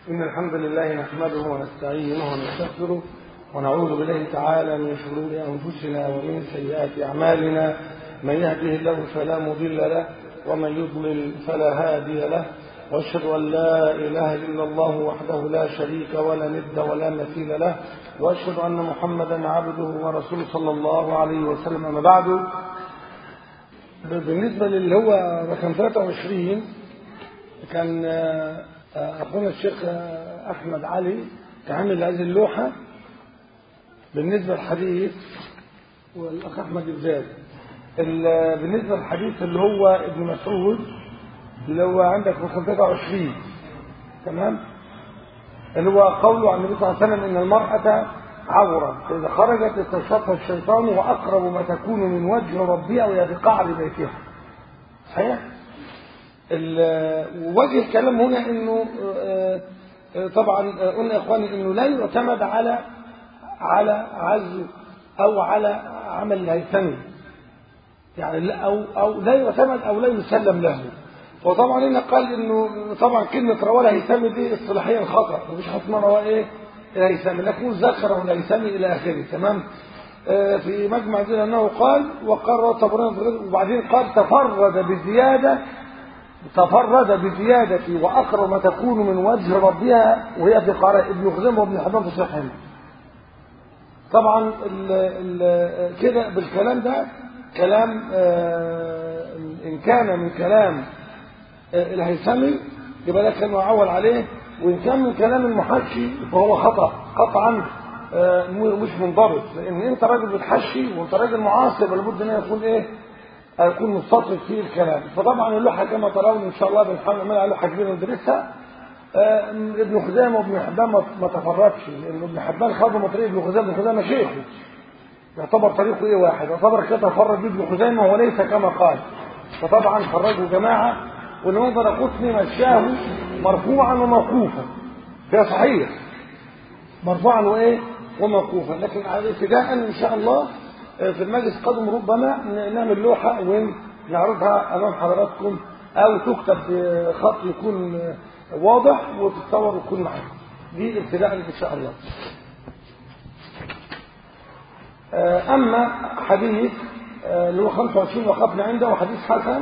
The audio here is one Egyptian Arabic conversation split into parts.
إن الحمد لله نحمده ونستعينه ونستغفره ونعوذ بالله تعالى من شرور أنفسنا ومن سيئات أعمالنا من يهده الله فلا مضل له ومن يضلل فلا هادي له واشهد أن لا إله إلا الله وحده لا شريك ولا ند ولا مثيل له واشهد أن محمدا عبده ورسوله صلى الله عليه وسلم أما بعد بالنسبة للي هو رقم 23 كان أخونا الشيخ أحمد علي تعمل هذه اللوحة بالنسبة للحديث والأخ أحمد الزاد بالنسبة للحديث اللي هو ابن مسعود اللي هو عندك رقم 23 تمام اللي هو قوله عن النبي صلى الله عليه وسلم إن المرأة عورة فإذا خرجت استشرفها الشيطان وأقرب ما تكون من وجه ربها وهي في قعر بيتها صحيح؟ وجه الكلام هنا انه طبعا قلنا يا اخواني انه لا يعتمد على على عزل او على عمل الهيثمي يعني لا او او لا يعتمد او لا يسلم له وطبعا هنا قال انه طبعا كلمه رواه الهيثمي دي اصطلاحيا خطا مفيش حد اسمها رواه ايه الهيثمي لكن ذكره الهيثمي الى اخره تمام في مجمع دين انه قال وقال طبراني وبعدين قال تفرد بزياده تفرد بزيادة وأقرب ما تكون من وجه ربها وهي في قراء ابن خزيمة وابن حبان في صحيحين طبعا ال ال كده بالكلام ده كلام إن كان من كلام الهيثمي يبقى ده كان معول عليه وإن كان من كلام المحشي فهو خطأ قطعا مش منضبط لأن أنت راجل بتحشي وأنت راجل معاصر لابد أن يكون إيه أكون مستطرد في الكلام فطبعا اللوحة كما ترون إن شاء الله بنحاول نعملها لوحة كبيرة ندرسها آه ابن خزامة وابن حبان ما تفرقش لأن ابن حبان خدوا من طريق ابن خزامة ابن خزامة شيخه يعتبر طريقه إيه واحد يعتبر كده تفرد بابن خزامة وليس كما قال فطبعا خرجوا جماعة والإمام درقطني مشاه مرفوعا وموقوفا ده صحيح مرفوعا وإيه وموقوفا لكن ابتداء إن شاء الله في المجلس القادم ربما نعمل لوحة ونعرضها أمام حضراتكم أو تكتب بخط يكون واضح وتتصور وتكون معاكم دي ابتداء إن شاء الله أما حديث اللي هو 25 وقفنا عنده وحديث حسن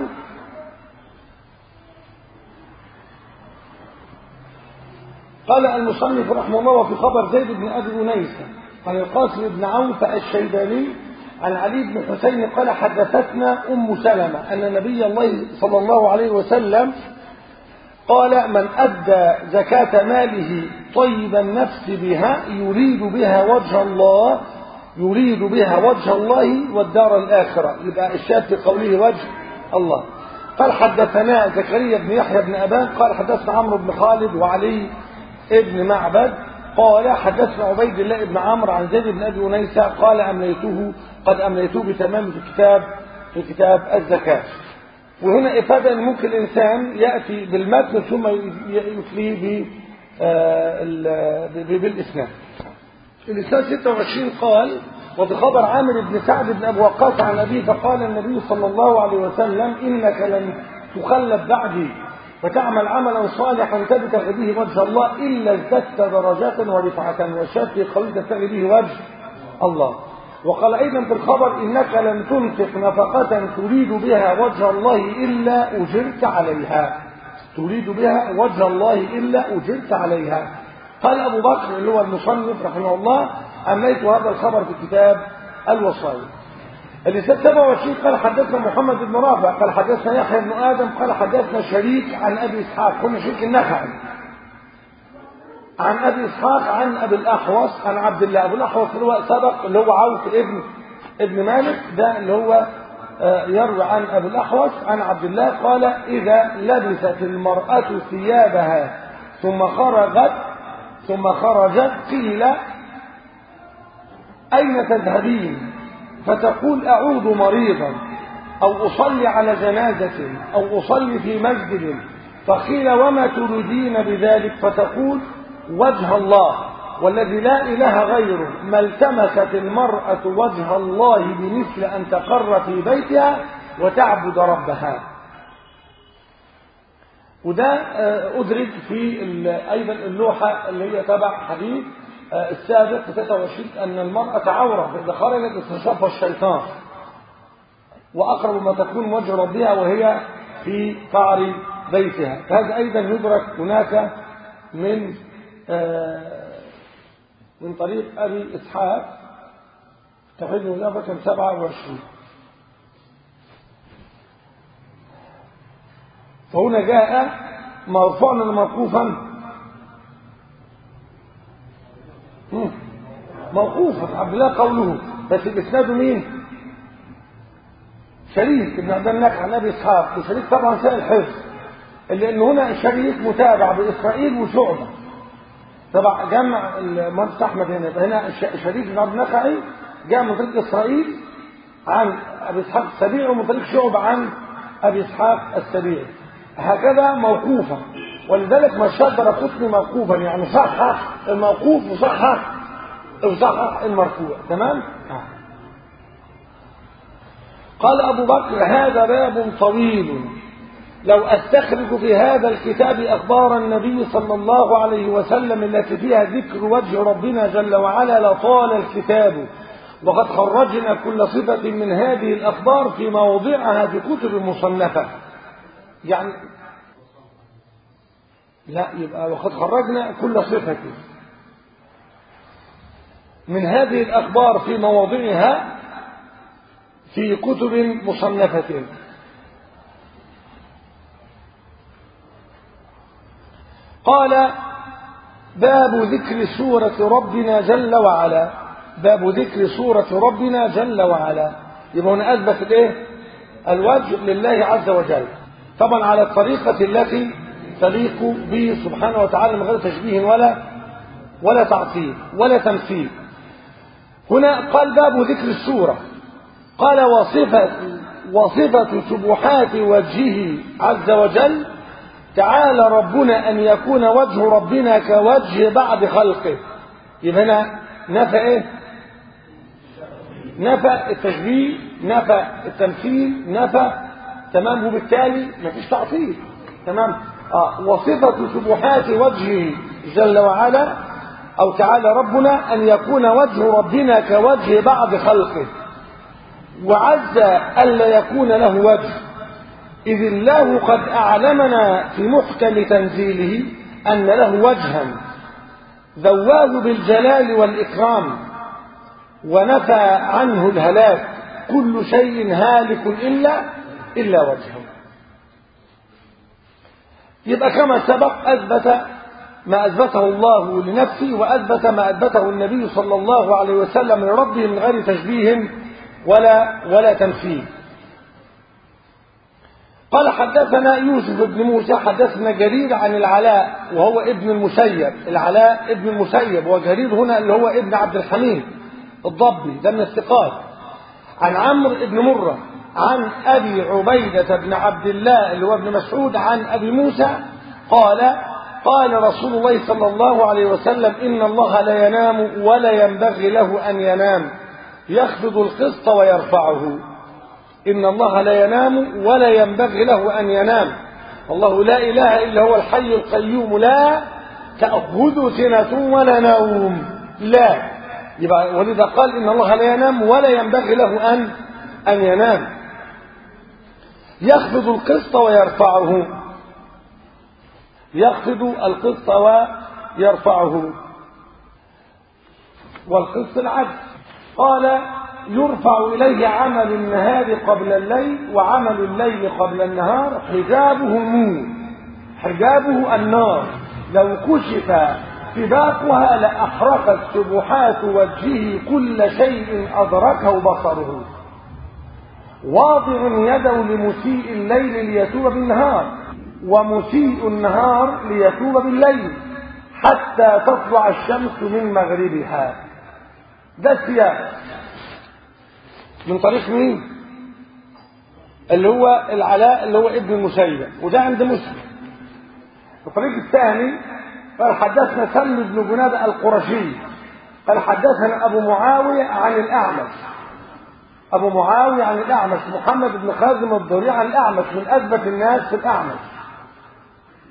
قال المصنف رحمه الله وفي خبر زيد بن أبي أنيسة عن القاسم بن عوف الشيباني عن علي بن حسين قال حدثتنا أم سلمة أن نبي الله صلى الله عليه وسلم قال من أدى زكاة ماله طيب النفس بها يريد بها وجه الله يريد بها وجه الله والدار الآخرة يبقى الشاهد في قوله وجه الله قال حدثنا زكريا بن يحيى بن أبان قال حدثنا عمرو بن خالد وعلي ابن معبد قال حدثنا عبيد الله بن عمرو عن زيد بن ابي انيسه قال امليته قد امليته بتمام في كتاب في كتاب الزكاه وهنا افاده ان ممكن الانسان ياتي بالمتن ثم يتليه بالاسناد الاسناد 26 قال وبخبر عامر بن سعد بن ابي وقاص عن ابيه فقال النبي صلى الله عليه وسلم انك لن تخلف بعدي فتعمل عملا صالحا تبتغي به وجه الله إلا ازددت درجات ورفعة وشاف في قوي تبتغي به وجه الله وقال أيضا في الخبر إنك لن تنفق نفقة تريد بها وجه الله إلا أجرت عليها تريد بها وجه الله إلا أجرت عليها قال أبو بكر اللي هو المصنف رحمه الله أمليت هذا الخبر في كتاب الوصايا الإسناد 27 قال حدثنا محمد بن رافع قال حدثنا يحيى بن آدم قال حدثنا شريك عن أبي إسحاق قلنا شريك النخعي عن أبي إسحاق عن أبي الأحوص عن عبد الله أبو الأحوص اللي هو سبق اللي هو عوف ابن ابن مالك ده اللي هو يروي عن أبي الأحوص عن عبد الله قال إذا لبست المرأة ثيابها ثم خرجت ثم خرجت قيل أين تذهبين فتقول أعود مريضا أو أصلي على جنازة أو أصلي في مسجد فقيل وما تريدين بذلك فتقول وجه الله والذي لا إله غيره ما التمست المرأة وجه الله بمثل أن تقر في بيتها وتعبد ربها وده أدرج في أيضا اللوحة اللي هي تبع حديث السابق في 23 أن المرأة عورة إذا خرجت استشرفها الشيطان وأقرب ما تكون وجه ربها وهي في قعر بيتها فهذا أيضا يدرك هناك من من طريق أبي إسحاق توحيد المجابة كان 27 فهنا جاء مرفوعا موقوفا موقوفا عبد الله قوله بس الاسناد مين شريك ابن عبد النكع عن ابي اسحاق وشريك طبعا سائل الحفظ لان هنا شريك متابع باسرائيل وشعبه طبعا جمع المهندس احمد هنا هنا شريك بن عبد النخعي جاء من طريق اسرائيل عن ابي اسحاق السبيعي ومن طريق شعبه عن ابي اسحاق السبيعي هكذا موقوفا ولذلك ما شدر قطني موقوفا يعني صحح الموقوف وصحح وصحح المرفوع تمام آه. قال ابو بكر هذا باب طويل لو استخرج في هذا الكتاب اخبار النبي صلى الله عليه وسلم التي فيها ذكر وجه ربنا جل وعلا لطال الكتاب وقد خرجنا كل صفة من هذه الأخبار في مواضعها في كتب مصنفة يعني لا يبقى وقد خرجنا كل صفة من هذه الأخبار في مواضعها في كتب مصنفة قال باب ذكر سورة ربنا جل وعلا باب ذكر سورة ربنا جل وعلا يبقى هنا أثبت الايه الوجه لله عز وجل طبعا على الطريقة التي تليق به سبحانه وتعالى من غير تشبيه ولا ولا تعطيل ولا تمثيل هنا قال باب ذكر السورة قال وصفة وصفة سبحات وجهه عز وجل تعالى ربنا أن يكون وجه ربنا كوجه بعض خلقه يبقى هنا نفى ايه نفى التشبيه نفى التمثيل نفى تمام وبالتالي مفيش تعطيل تمام آه وصفة سبحات وجهه جل وعلا أو تعالى ربنا أن يكون وجه ربنا كوجه بعض خلقه وعز ألا يكون له وجه إذ الله قد أعلمنا في محكم تنزيله أن له وجها ذواه بالجلال والإكرام ونفى عنه الهلاك كل شيء هالك إلا إلا وجهه يبقى كما سبق أثبت ما أثبته الله لنفسه وأثبت ما أثبته النبي صلى الله عليه وسلم لربه من غير تشبيه ولا ولا تمثيل قال حدثنا يوسف بن موسى حدثنا جرير عن العلاء وهو ابن المسيب العلاء ابن المسيب وجرير هنا اللي هو ابن عبد الحميد الضبي ده من الثقات عن عمرو بن مرة عن أبي عبيدة بن عبد الله اللي هو ابن مسعود عن أبي موسى قال قال رسول الله صلى الله عليه وسلم إن الله لا ينام ولا ينبغي له أن ينام يخفض القسط ويرفعه إن الله لا ينام ولا ينبغي له أن ينام الله لا إله إلا هو الحي القيوم لا تأخذ سنة ولا نوم لا يبقى ولذا قال إن الله لا ينام ولا ينبغي له أن أن ينام يخفض القسط ويرفعه يخفض القسط ويرفعه والقسط العدل قال يرفع إليه عمل النهار قبل الليل وعمل الليل قبل النهار حجابه النور حجابه النار لو كشف سباقها لأحرقت سبحات وجهه كل شيء أدركه بصره واضع يده لمسيء الليل ليتوب بالنهار ومسيء النهار ليتوب بالليل حتى تطلع الشمس من مغربها ده السياق من طريق مين اللي هو العلاء اللي هو ابن المسيب وده عند مسلم الطريق الثاني قال حدثنا سلم بن جنادة القرشي قال حدثنا أبو معاوية عن الأعمش أبو معاوية عن الأعمش محمد بن خازم الضريع عن الأعمش من أثبت الناس في الأعمش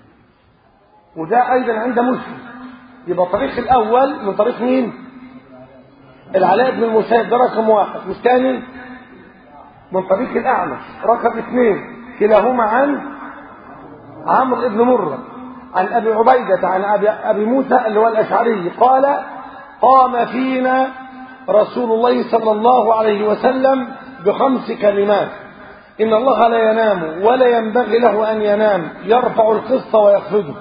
وده أيضا عند مسلم يبقى الطريق الأول من طريق مين العلاء بن المسيب ده رقم واحد والثاني من طريق الأعمش رقم اثنين كلاهما عن عمرو بن مرة عن أبي عبيدة عن أبي, أبي موسى اللي هو الأشعري قال قام فينا رسول الله صلى الله عليه وسلم بخمس كلمات إن الله لا ينام ولا ينبغي له أن ينام يرفع القسط ويخفضه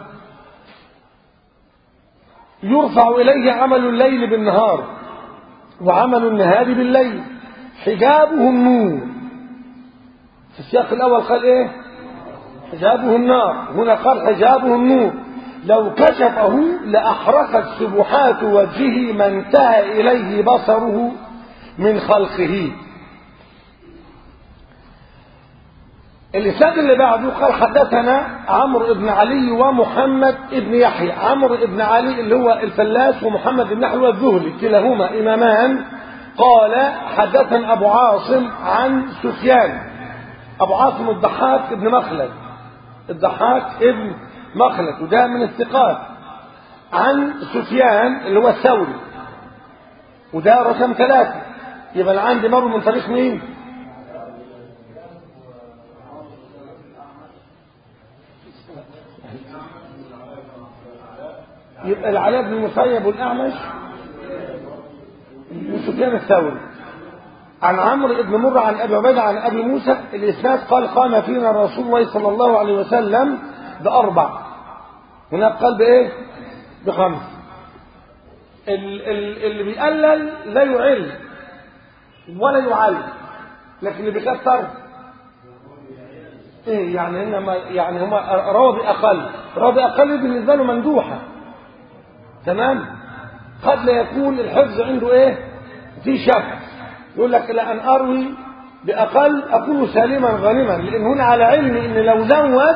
يرفع إليه عمل الليل بالنهار وعمل النهار بالليل حجابه النور في السياق الأول قال إيه حجابه النار هنا قال حجابه النور لو كشفه لأحرقت سبحات وجهه ما انتهى إليه بصره من خلقه الإسناد اللي بعده قال حدثنا عمرو بن علي ومحمد بن يحيى عمرو بن علي اللي هو الفلاس ومحمد بن يحيى الذهلي كلاهما إمامان قال حدثنا أبو عاصم عن سفيان أبو عاصم الضحاك بن مخلد الضحاك ابن مخلد وده من الثقات عن سفيان اللي هو الثوري وده رقم ثلاثة يبقى اللي عندي مر من طريق مين؟ يبقى العلاء بن المسيب والأعمش وسفيان الثوري عن عمرو بن مرة عن أبي عبيدة عن أبي موسى الإسناد قال قام فينا رسول الله صلى الله عليه وسلم بأربع هناك قال بإيه؟ بخمس ال- ال- اللي بيقلل لا يعل ولا يعل لكن اللي بيكثر ايه يعني انما يعني هما روى باقل روى باقل بالنسبه له مندوحه تمام قد لا يكون الحفظ عنده ايه في شك يقول لك لأن أروي بأقل أكون سالما غانما لأن هنا على علم إن لو زود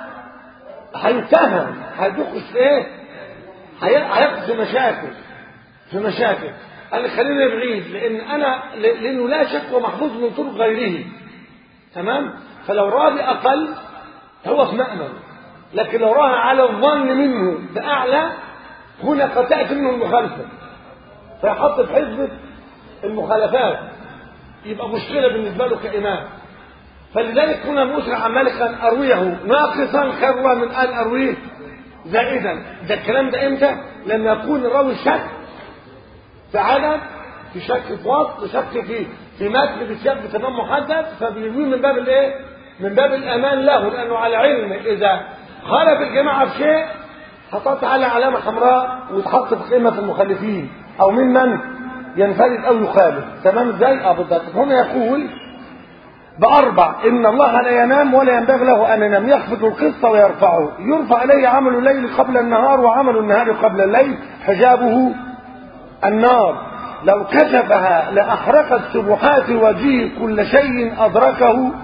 هيتهم هيدخل في إيه؟ هيقف في مشاكل في مشاكل قال خلينا بعيد لأن أنا لأنه لا شك ومحفوظ من طرق غيره تمام فلو رأى بأقل هو في مأمن لكن لو رأى على الظن منه بأعلى هنا قد تأتي منه المخالفة فيحط في حزبة المخالفات يبقى مشكلة بالنسبة له كإمام فلذلك كنا مسرع مالك أن أرويه ناقصا خير من أن أرويه زائدا ده الكلام ده إمتى لما يكون الراوي شك في عدد في شك في وصف شك في في متن بسياق بتمام محدد فبيرويه من باب الايه؟ من باب الامان له لانه على علم اذا خالف الجماعه في شيء حطت على علامه حمراء وتحط في قيمه المخالفين او ممن ينفرد او يخالف تمام ازاي؟ اه بالضبط هنا يقول بأربع إن الله لا ينام ولا ينبغي له أن ينام يخفض القسط ويرفعه يرفع إليه عمل الليل قبل النهار وعمل النهار قبل الليل حجابه النار لو كشفها لأحرقت سبحات وجهه كل شيء أدركه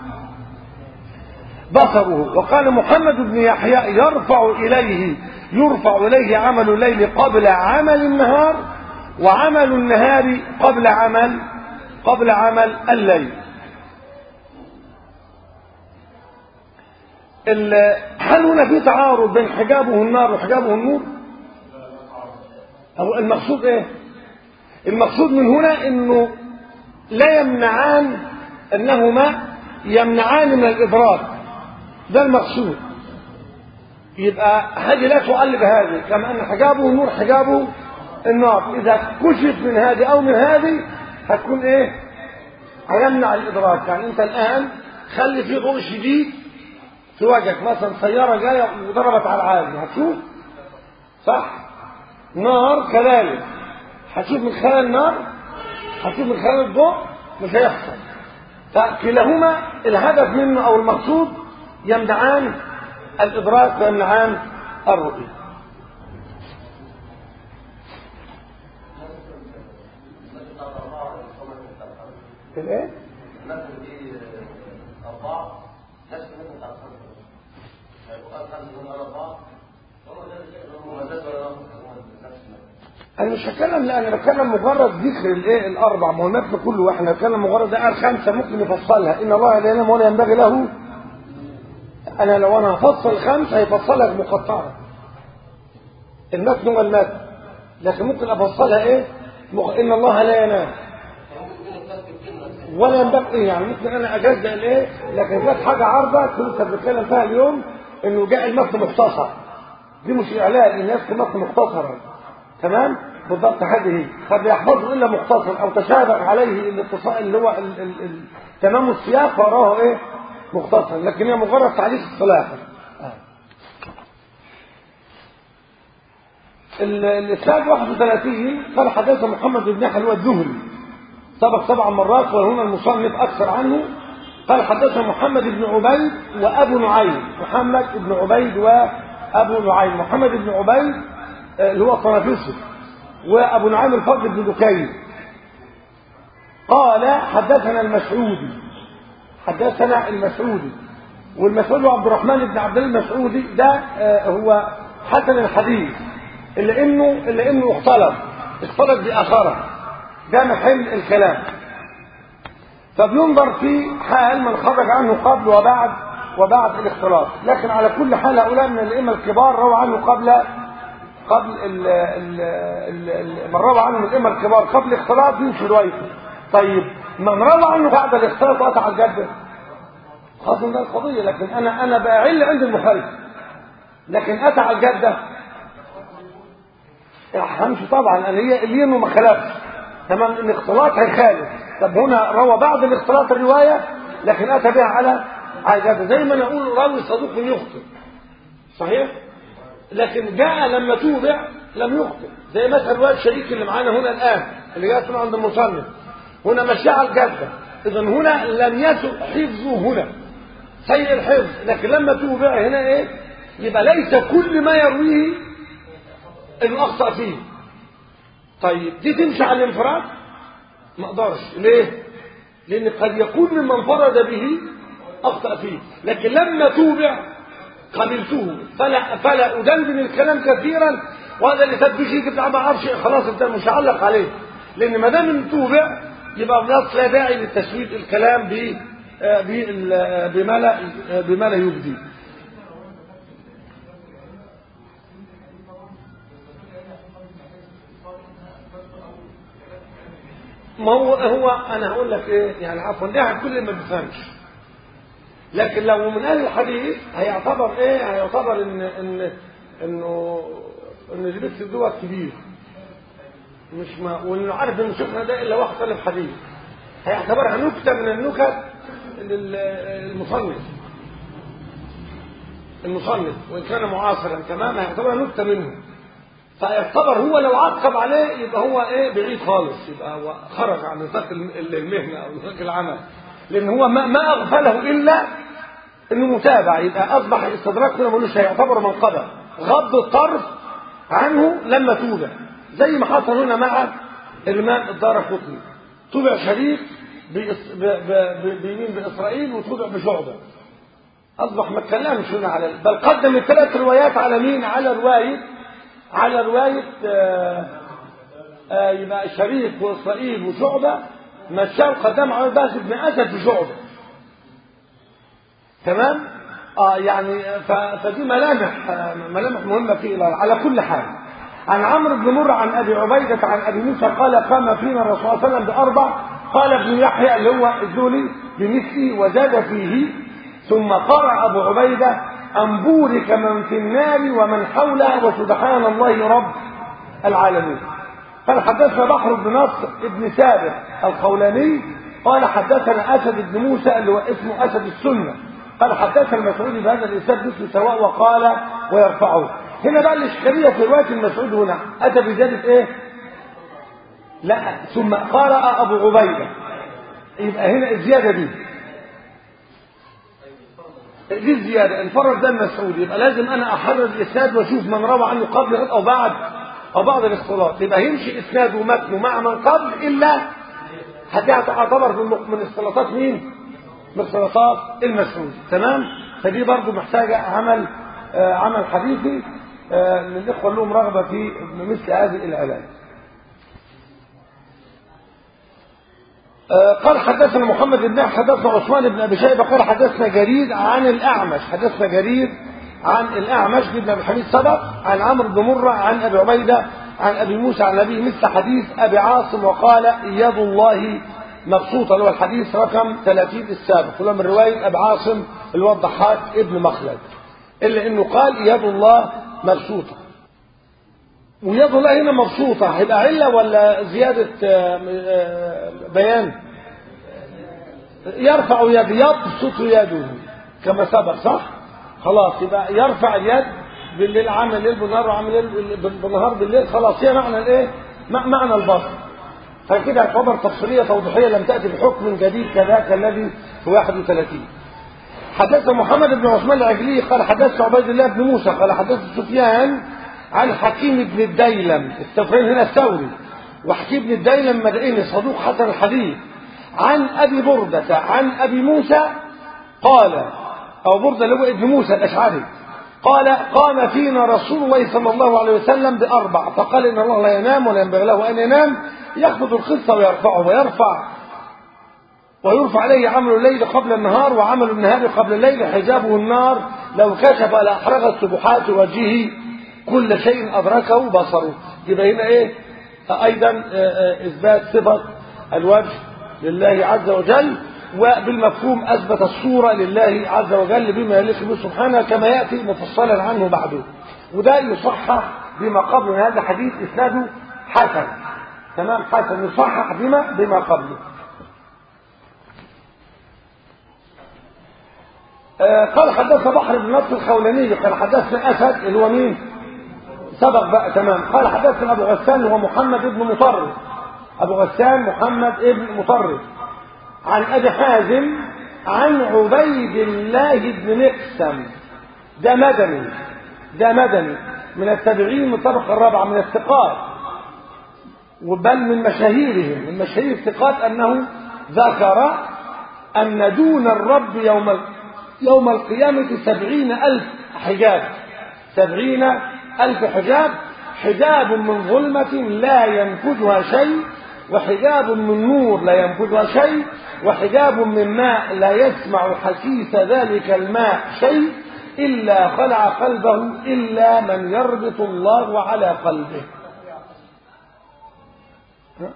بصره وقال محمد بن يحيى يرفع إليه يرفع إليه عمل الليل قبل عمل النهار وعمل النهار قبل عمل قبل عمل الليل هل هنا في تعارض بين حجابه النار وحجابه النور أو المقصود ايه المقصود من هنا انه لا يمنعان انهما يمنعان من الادراك ده المقصود يبقى هذه لا تعلق هذه كما ان حجابه النور حجابه النار اذا كشف من هذه او من هذه هتكون ايه هيمنع الادراك يعني انت الان خلي في ضوء شديد في وجهك مثلا سياره جايه وضربت على العالي هتشوف صح نار كذلك هتشوف من خلال النار هتشوف من خلال الضوء مش هيحصل فكلاهما الهدف منه او المقصود يمنعان الادراك ويمنعان الرؤيه الايه؟ مثل دي أربعة نفس مثل بتاع خمسة هيبقى خمسة من أربعة هو ده هو ده ولا نفس انا مش هتكلم لا انا بتكلم مجرد ذكر الايه الاربع ما هو المتن كله احنا بنتكلم مجرد ده خمسه ممكن نفصلها ان الله لا ينام ولا ينبغي له انا لو انا هفصل خمسه هيفصلها مقطعه المتن هو المتن لكن ممكن افصلها ايه مخ... ان الله لا ينام ولا ينبغي يعني ممكن انا اجزء الايه لكن جت حاجه عارضه كنت بتكلم فيها اليوم انه جاء المتن مختصر دي مش اعلان الناس في متن مختصرا تمام بالضبط هذه هي قد يحفظه الا مختصر او تشابه عليه الاتصال اللي هو ال... ال... ال... تمام السياق وراه ايه مختصر لكن هي مجرد تعليق اصطلاحي الإسناد 31 قال حدث محمد بن يحيى هو الزهري سبق سبع مرات وهنا المصنف أكثر عنه قال حدث محمد بن عبيد وأبو نعيم محمد بن عبيد وأبو نعيم محمد بن عبيد اللي هو الطنافسي وأبو نعيم الفضل بن دكين قال حدثنا المسعودي حدثنا المسعودي والمسعودي عبد الرحمن بن عبد الله المسعودي ده هو حسن الحديث اللي انه اللي انه اختلط اختلط باخره ده محل الكلام فبينظر في حال من خرج عنه قبل وبعد وبعد الاختلاط لكن على كل حال هؤلاء من الائمه الكبار روى عنه قبل قبل ال ال ال من روى عنه من الائمه الكبار قبل الاختلاط يمشي روايته طيب من روى عنه بعد الاختلاط وقطع الجده خلاص ده القضيه لكن انا انا بعل عند المخالف لكن قطع الجده همشي طبعا انا هي اللي انه ما خالفش تمام الاختلاط هيخالف طب هنا روى بعض الاختلاط الروايه لكن اتى بها على على زي ما نقول راوي صدوق يخطئ صحيح لكن جاء لما توبع لم يخطئ زي مثلا روايه الشريك اللي معانا هنا الان اللي جاءت عند المصنف هنا مشى على الجده اذا هنا لم يسق حفظه هنا سيء الحفظ لكن لما توبع هنا ايه يبقى ليس كل ما يرويه انه اخطا فيه طيب دي تمشي على الانفراد ما اقدرش ليه لان قد يكون ممن انفرد به اخطا فيه لكن لما توبع قبلته فلا فلا ادندن الكلام كثيرا وهذا اللي ساب فيه كده ما اعرفش خلاص انت مش هعلق عليه لان ما دام توبع يبقى بنص لا داعي للتشويد الكلام ب بما لا بما لا يبدي ما هو هو انا هقول لك ايه يعني عفوا ده كل ما بيفهمش لكن لو من اهل الحديث هيعتبر ايه هيعتبر ان ان انه ان لبس دوت كبير مش ما وانه عارف ان شيخنا ده الا واحد طالب حديث هيعتبرها نكته من النكت للمصنف المصنف وان كان معاصرا تماما هيعتبرها نكته منه فيعتبر هو لو عقب عليه يبقى هو ايه بعيد خالص يبقى هو خرج عن نطاق المهنه او نطاق العمل لان هو ما, ما اغفله الا انه متابع يبقى اصبح الاستدراك هنا ملوش هيعتبر منقبه غض الطرف عنه لما توبع زي ما حصل هنا مع الامام الدار قطني توبع شريك بيمين باسرائيل وتوبع بشعبه اصبح ما اتكلمش هنا على بل قدم الثلاث روايات على مين على روايه على رواية آآ آآ يبقى شريك وإسرائيل وشعبة مشاه قدام على باس بن أسد في شعبة تمام آه يعني فدي ملامح ملامح مهمة في على كل حال عن عمرو بن مر عن أبي عبيدة عن أبي موسى قال قام فينا الرسول صلى الله عليه وسلم بأربع قال ابن يحيى اللي هو الزولي بمثله وزاد فيه ثم قرأ أبو عبيدة أن بورك من في النار ومن حولها وسبحان الله رب العالمين قال حدثنا بحر بن نصر ابن ثابت الخولاني قال حدثنا أسد بن موسى اللي هو اسمه أسد السنة قال حدثنا المسعودي بهذا الإسناد مثل سواء وقال ويرفعه هنا بقى الإشكالية في رواية المسعود هنا أتى بزيادة إيه؟ لا ثم قرأ أبو عبيدة يبقى هنا الزيادة دي دي الزيادة انفرد ده المسعود يبقى لازم انا احرر الاسناد واشوف من روى عنه قبل او بعد او بعد الاختلاط يبقى يمشي اسناد ومتن مع من قبل الا هتعتبر من اختلاطات مين؟ من اختلاطات المسعود تمام؟ فدي برضو محتاجة عمل آه عمل حديثي آه للاخوة لهم رغبة في مثل هذه العلاج قال حدثنا محمد بن حدثنا عثمان بن ابي شيبه قال حدثنا جرير عن الاعمش حدثنا جرير عن الأعمش بن أبي حميد سبق عن عمرو بن مرة عن أبي عبيدة عن أبي موسى عن أبيه مثل حديث أبي عاصم وقال يد الله مبسوطة اللي هو الحديث رقم 30 السابق اللي هو من رواية أبي عاصم اللي هو الضحاك ابن مخلد إلا إنه قال يد الله مبسوطة ويد الله هنا مبسوطة هيبقى علة ولا زيادة آه، آه، بيان يرفع يد يبسط يده كما سبق صح خلاص يبقى يرفع اليد بالليل عامل ليل بالنهار وعامل ليل بالنهار بالليل خلاص هي معنى الايه مع- معنى البسط فكده تعتبر تفصيليه توضيحيه لم تاتي بحكم جديد كذاك الذي في 31 حدث محمد بن عثمان العجلي قال حدث عبيد الله بن موسى قال حدث سفيان عن حكيم بن الديلم التفرين هنا الثوري وحكيم بن الديلم مدعيني صدوق حسن الحديث عن ابي برده عن ابي موسى قال او برده اللي هو ابن موسى الاشعري قال قام فينا رسول الله صلى الله عليه وسلم باربع فقال ان الله لا ينام ولا ينبغي له ان ينام يخفض الخص ويرفعه ويرفع ويرفع عليه عمل الليل قبل النهار وعمل النهار قبل الليل حجابه النار لو كشف لأحرقت سبحات وجهه كل شيء أدركه بصره يبقى هنا إيه أيضا آه، آه، إثبات صفة الوجه لله عز وجل وبالمفهوم أثبت الصورة لله عز وجل بما يليق به سبحانه كما يأتي مفصلا عنه بعده وده يصحح بما قبل من هذا الحديث إسناده حسن تمام حسن يصحح بما بما قبله آه، قال حدثنا بحر بن نصر الخولاني قال حدثنا اسد اللي هو مين سبق بقى تمام قال حدثنا ابو غسان اللي هو محمد بن مطرف ابو غسان محمد بن مطرف عن ابي حازم عن عبيد الله بن مقسم ده مدني ده مدني من التابعين من الطبقه الرابعه من الثقات وبل من مشاهيرهم من مشاهير الثقات انه ذكر ان دون الرب يوم ال- يوم القيامة سبعين ألف حجاب سبعين ألف حجاب حجاب من ظلمة لا ينفذها شيء وحجاب من نور لا ينفذها شيء وحجاب من ماء لا يسمع حسيس ذلك الماء شيء إلا خلع قلبه إلا من يربط الله على قلبه ها؟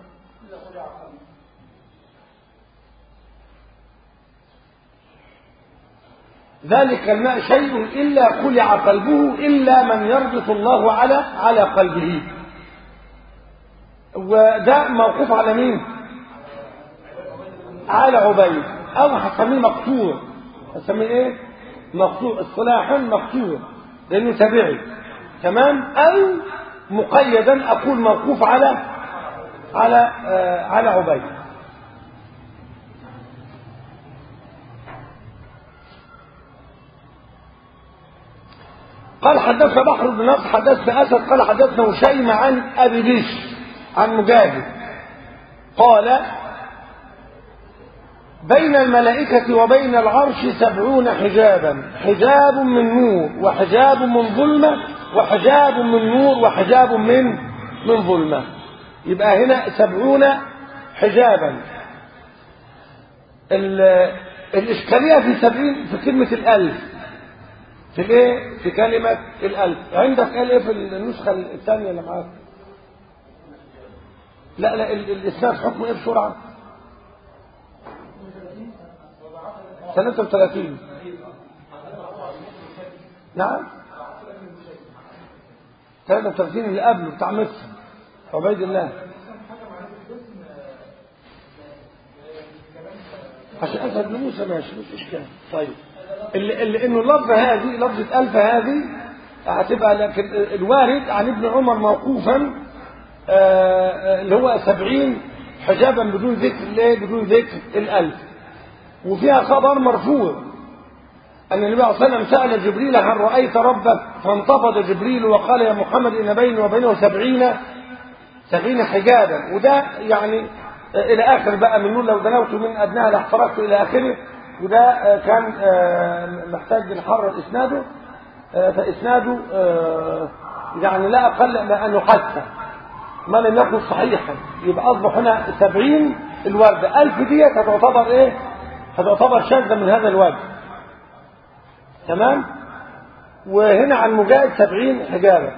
ذلك الماء شيء إلا خلع قلبه إلا من يربط الله على على قلبه وده موقوف على مين على عبيد أو هسميه مقطوع هسميه إيه مقطوع اصطلاحا مقطوع لأنه تبعي تمام أو مقيدا أقول موقوف على على آه على عبيد قال حدثنا بحر بن نصر حدثنا اسد قال حدثنا هشيم عن ابي بشر عن مجاهد قال بين الملائكة وبين العرش سبعون حجابا حجاب من نور وحجاب من ظلمة وحجاب من نور وحجاب من من ظلمة يبقى هنا سبعون حجابا ال- الإشكالية في سبعين في كلمة الألف في الايه في كلمة الألف عندك قال ايه في النسخة الثانية اللي معاك لا لا ال- الإسناد حكمه ايه بسرعة 33 نعم 33 اللي قبله بتاع مصر عبيد الله عشان أسد بن موسى ماشي مش إشكال طيب اللي, اللي إنه اللفظة هذه لفظة ألف هذه هتبقى لكن الوارد عن ابن عمر موقوفا آه، آه، اللي هو سبعين حجابا بدون ذكر ليه بدون ذكر الألف وفيها خبر مرفوع أن النبي صلى الله عليه وسلم سأل جبريل هل رأيت ربك فانتفض جبريل وقال يا محمد إن بيني وبينه سبعين سبعين حجابا وده يعني إلى آخر بقى من نور لو دنوت من أدناها لاحترقت إلى آخره وده آه، كان آه، محتاج نحرر إسناده آه، فإسناده آه، يعني لا أقل من أن يحسن ما لم يكن صحيحا يبقى أصبح هنا سبعين الوردة ألف ديت هتعتبر إيه هتعتبر شاذة من هذا الوجه تمام وهنا عن مجاهد سبعين حجابة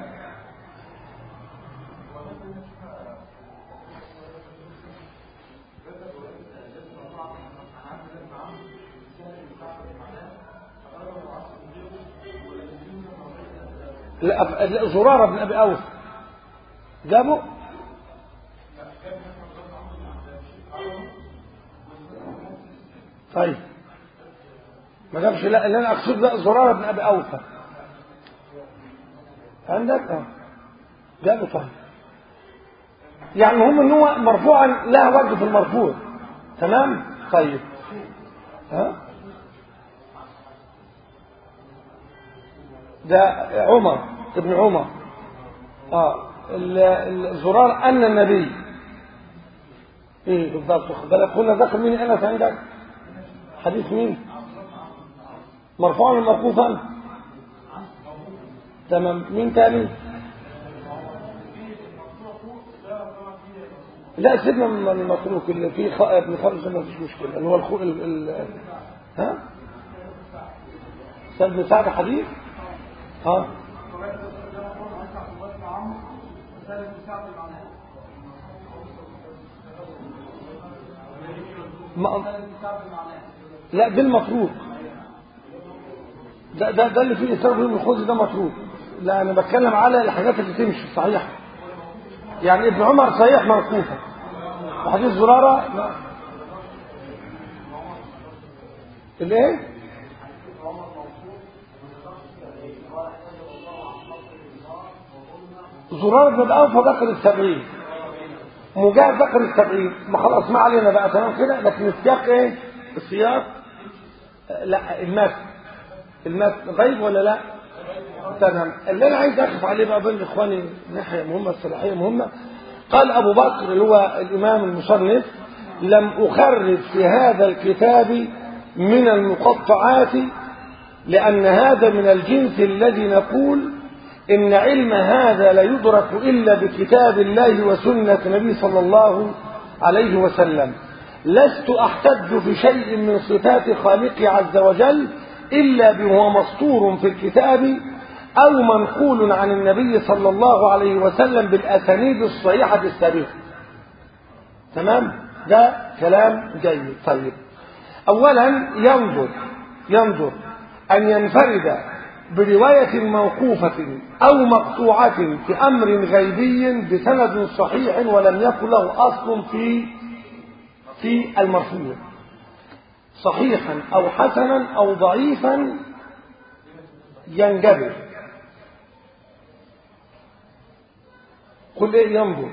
لا لا، زرارة بن أبي أوس جابوا طيب ما جابش لا اللي انا اقصد لا زرارة بن ابي اوفى عندك اه جابوا طيب يعني هم ان هو مرفوعا لا وجه في المرفوع تمام طيب ها ده عمر ابن عمر اه ال- ال- الزرار ان النبي ايه بالضبط خد بالك قلنا ذكر مين انس عندك حديث مين مرفوعا ولا موقوفا تمام مين تاني لا سيبنا من المتروك اللي فيه خ... ابن خالد ما فيش مشكله اللي هو الخو... ال... ال... ها سيد بن سعد حديث ها ما... لا ده المتروك ده ده ده اللي فيه إسراف بن الخوذ ده متروك لا انا بتكلم على الحاجات اللي تمشي صحيحه يعني ابن عمر صحيح موقوفه وحديث زراره لا. الايه زرار بن اوفى ذكر السبعين مجاهد ذكر السبعين ما خلاص ما علينا بقى تمام كده لكن السياق ايه السياق آه، لا المتن المتن غيب ولا لا تمام اللي انا عايز اقف عليه بقى بين اخواني ناحيه مهمه الصلاحيه مهمه قال ابو بكر اللي هو الامام المصنف لم اخرج في هذا الكتاب من المقطعات لان هذا من الجنس الذي نقول ان علم هذا لا يدرك الا بكتاب الله وسنه النبي صلى الله عليه وسلم لست احتج في شيء من صفات خالقي عز وجل الا بهو مسطور في الكتاب او منقول عن النبي صلى الله عليه وسلم بالاسانيد الصحيحه السابقه تمام ده كلام جيد طيب اولا ينظر ينظر ان ينفرد برواية موقوفة أو مقطوعة في أمر غيبي بسند صحيح ولم يكن له أصل في في المرفوع صحيحا أو حسنا أو ضعيفا ينجبر قل ايه ينظر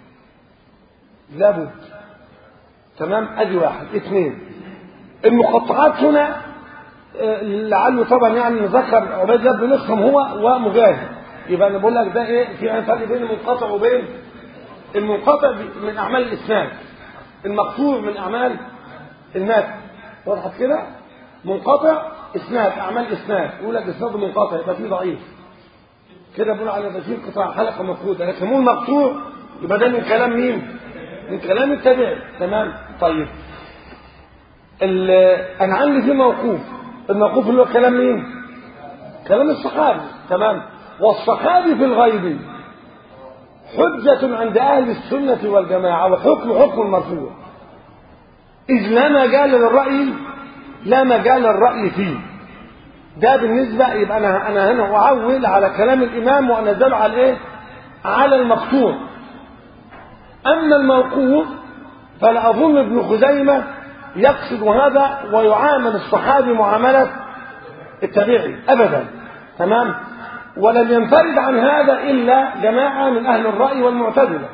لابد تمام ادي واحد اثنين المقطعات هنا آه، لعله طبعا يعني ذكر عبيد الله بن مخرم هو ومجاهد يبقى انا بقول لك ده ايه في فرق بين المنقطع وبين المنقطع من اعمال الاسناد المقطوع من اعمال المات وضحت كده منقطع اسناد اعمال اسناد يقول لك اسناد منقطع يبقى فيه ضعيف كده بقول على ده فيه قطاع حلقه مفروضه لكن مو المقطوع يبقى ده من كلام مين من كلام التابعي تمام طيب ال- انا عندي في موقوف الموقوف اللي هو كلام مين كلام الصحابي تمام والصحابي في الغيب حجة عند أهل السنة والجماعة وحكم حكم المرفوع إذ لا مجال للرأي لا مجال للرأي فيه ده بالنسبة يبقى أنا أنا هنا أعول على كلام الإمام وأنزل على إيه؟ على المقطوع أما الموقوف فلا أظن ابن خزيمة يقصد هذا ويعامل الصحابي معاملة التابعي أبدا تمام ولم ينفرد عن هذا إلا جماعة من أهل الرأي والمعتزلة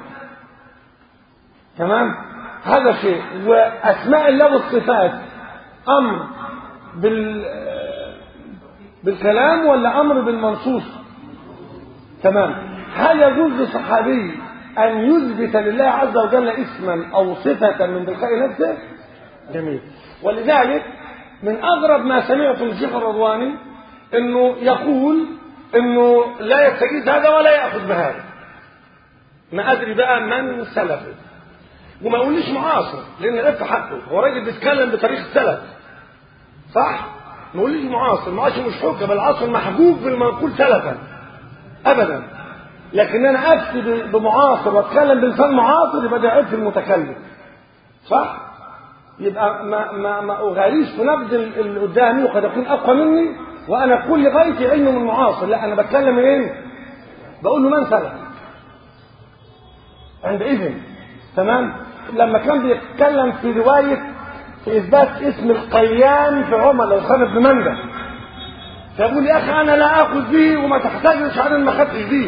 تمام هذا شيء وأسماء الله والصفات أمر بال بالكلام ولا أمر بالمنصوص تمام هل يجوز لصحابي أن يثبت لله عز وجل اسما أو صفة من تلقاء نفسه جميل ولذلك من أغرب ما سمعت من الشيخ الرضواني أنه يقول أنه لا يستجيز هذا ولا يأخذ بهذا ما أدري بقى من سلفه وما يقوليش معاصر لأن ده في حقه هو راجل بيتكلم بطريقة السلف صح؟ ما نقولش معاصر معاصر مش حجه بل العصر محجوب بالمنقول سلفا ابدا لكن انا افتي ب- بمعاصر واتكلم بلسان معاصر يبقى ده عيب في المتكلم صح يبقى ما ما ما اغاليش في نقد ال- اللي قدامي وقد يكون اقوى مني وانا كل غايتي علم من المعاصر لا انا بتكلم منين بقول له من سلف عندئذ تمام لما كان بيتكلم في روايه في اثبات اسم القيان في عمر لو خان بن منده فيقول يا اخي انا لا اخذ به وما تحتاجش على ما خدتش به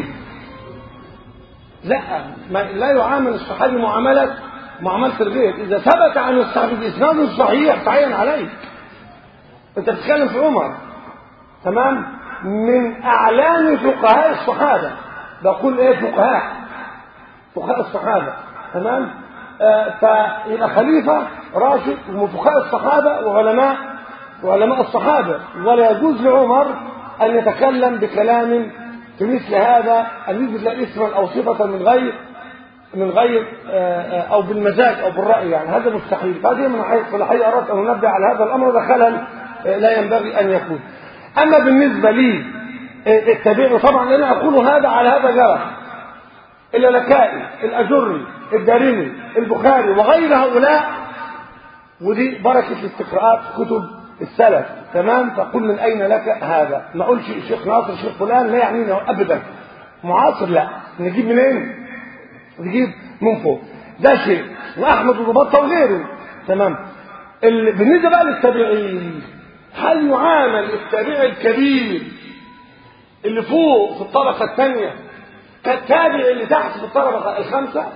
لا ما لا يعامل الصحابي معامله معامله الغير اذا ثبت عن الصحابي باسناده الصحيح تعين عليك انت بتتكلم في عمر تمام من اعلام فقهاء الصحابه بقول ايه فقهاء فقهاء الصحابه تمام آه فيبقى خليفه راشد ومن فقهاء الصحابه وعلماء وعلماء الصحابه ولا يجوز لعمر ان يتكلم بكلام في مثل هذا ان يثبت له اسما او صفه من غير من غير آه، آه، او بالمزاج او بالراي يعني هذا مستحيل فهذه من حيث الحقيقه اردت ان انبه على هذا الامر ده خلل آه، لا ينبغي ان يكون اما بالنسبه لي آه، التابعي طبعا انا اقول هذا على هذا جرى اللالكائي الاجري الدارمي البخاري وغير هؤلاء ودي بركه الاستقراءات في كتب السلف تمام فقل من اين لك هذا ما اقولش الشيخ ناصر الشيخ فلان لا يعنينا ابدا معاصر لا نجيب منين نجيب من فوق ده شيء واحمد بن بطه وغيره تمام ال... بالنسبه بقى للتابعين هل يعامل التابعي الكبير اللي فوق في الطبقه الثانيه كالتابع اللي تحت في الطبقه الخامسه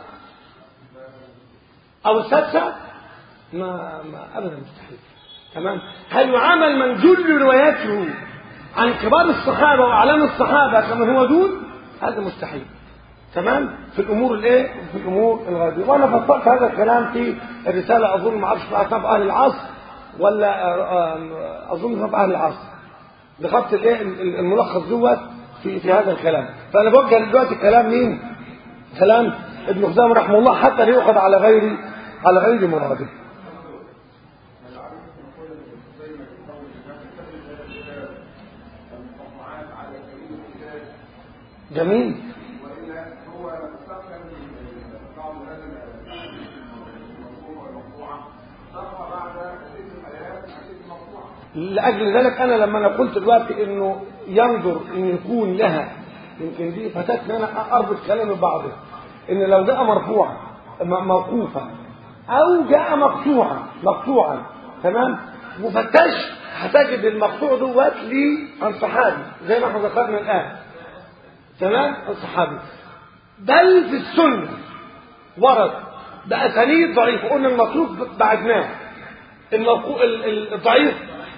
او السادسه ما, ما ابدا مستحيل تمام هل يعامل من جل رواياته عن كبار الصحابه واعلام الصحابه كمن هو دون هذا مستحيل تمام في الامور الايه في الامور الغيبيه وانا فصلت هذا الكلام في الرساله اظن ما اعرفش بقى في اهل العصر ولا آه، آه، اظن في اهل العصر بخط الايه الملخص دوت في في هذا الكلام فانا بوجه دلوقتي كلام مين كلام ابن خزامه رحمه الله حتى لا يؤخذ على غير على غير مراده جميل والا هو استخدم بعض هذا الموضوع والموضوعه صار بعد ست الايات ست مقطوعه لاجل ذلك انا لما انا قلت دلوقتي انه ينظر ان يكون لها يمكن دي فاتتني انا اربط كلامي ببعضه ان لو جاء مرفوعا م- موقوفا او جاء مقطوعا مقطوعا تمام مفتش هتجد المقطوع دوت لي عن صحابي زي ما احنا ذكرنا الان تمام الصحابي بل في السنه ورد باسانيد ضعيفه قلنا المطلوب بعدناه الموقو- ال- ال- الضعيف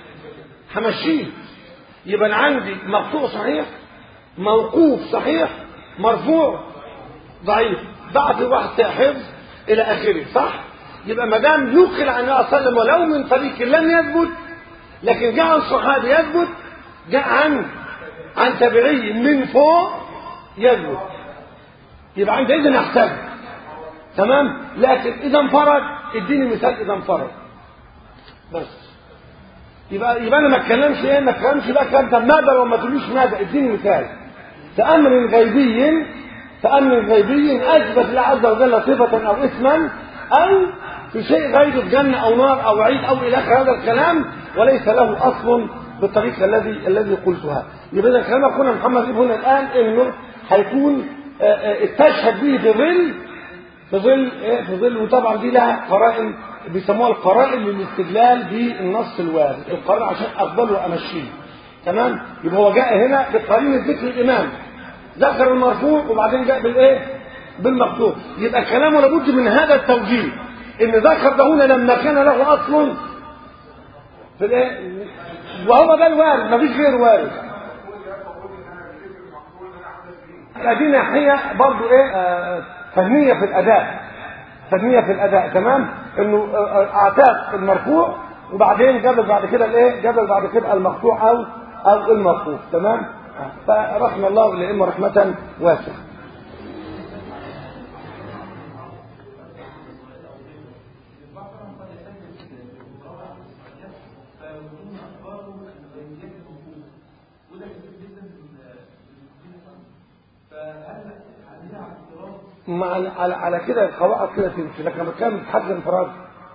همشيه يبقى انا عندي مقطوع صحيح موقوف صحيح مرفوع ضعيف ضعف واحد حفظ الى اخره صح يبقى ما دام ينقل عن النبي صلى الله عليه وسلم ولو من طريق لم يثبت لكن جاء عن صحابي يثبت جاء عن عن تابعي من فوق يثبت يبقى عندئذ نحتاج تمام لكن اذا انفرد اديني مثال اذا انفرد بس يبقى يبقى انا ما اتكلمش ايه ما اتكلمش بقى كلام طب ماذا وما تقوليش ماذا اديني مثال تامر غيبي تامر غيبي اثبت الله عز وجل صفه او اسما او في شيء غير الجنه او نار او عيد او الى اخر هذا الكلام وليس له اصل بالطريقه الذي الذي قلتها يبقى اذا كلام اخونا محمد ابن هنا الان انه هيكون آه، آه، استشهد به في ظل في ظل ايه في ظل وطبعا دي لها قرائن بيسموها القرائن للاستدلال بالنص الوارد القرائن عشان افضل وامشيه تمام يبقى هو جاء هنا بقرينه ذكر الامام ذكر المرفوع وبعدين جاء بالايه بالمقطوع يبقى كلامه لابد من هذا التوجيه ان ذكر ده هنا لما كان له اصل في الايه وهو ده الوارد مفيش غير وارد دي ناحيه برضو ايه آه، فنيه في الاداء فنيه في الاداء تمام انه آه، آه، اعتاد المرفوع وبعدين جاب بعد كده الايه جاب بعد كده المقطوع او او المرفوع تمام آه، فرحم الله الائمه رحمه واسعه مع على, على كده القواعد كده تمشي لكن لما كان بتحدد انفراد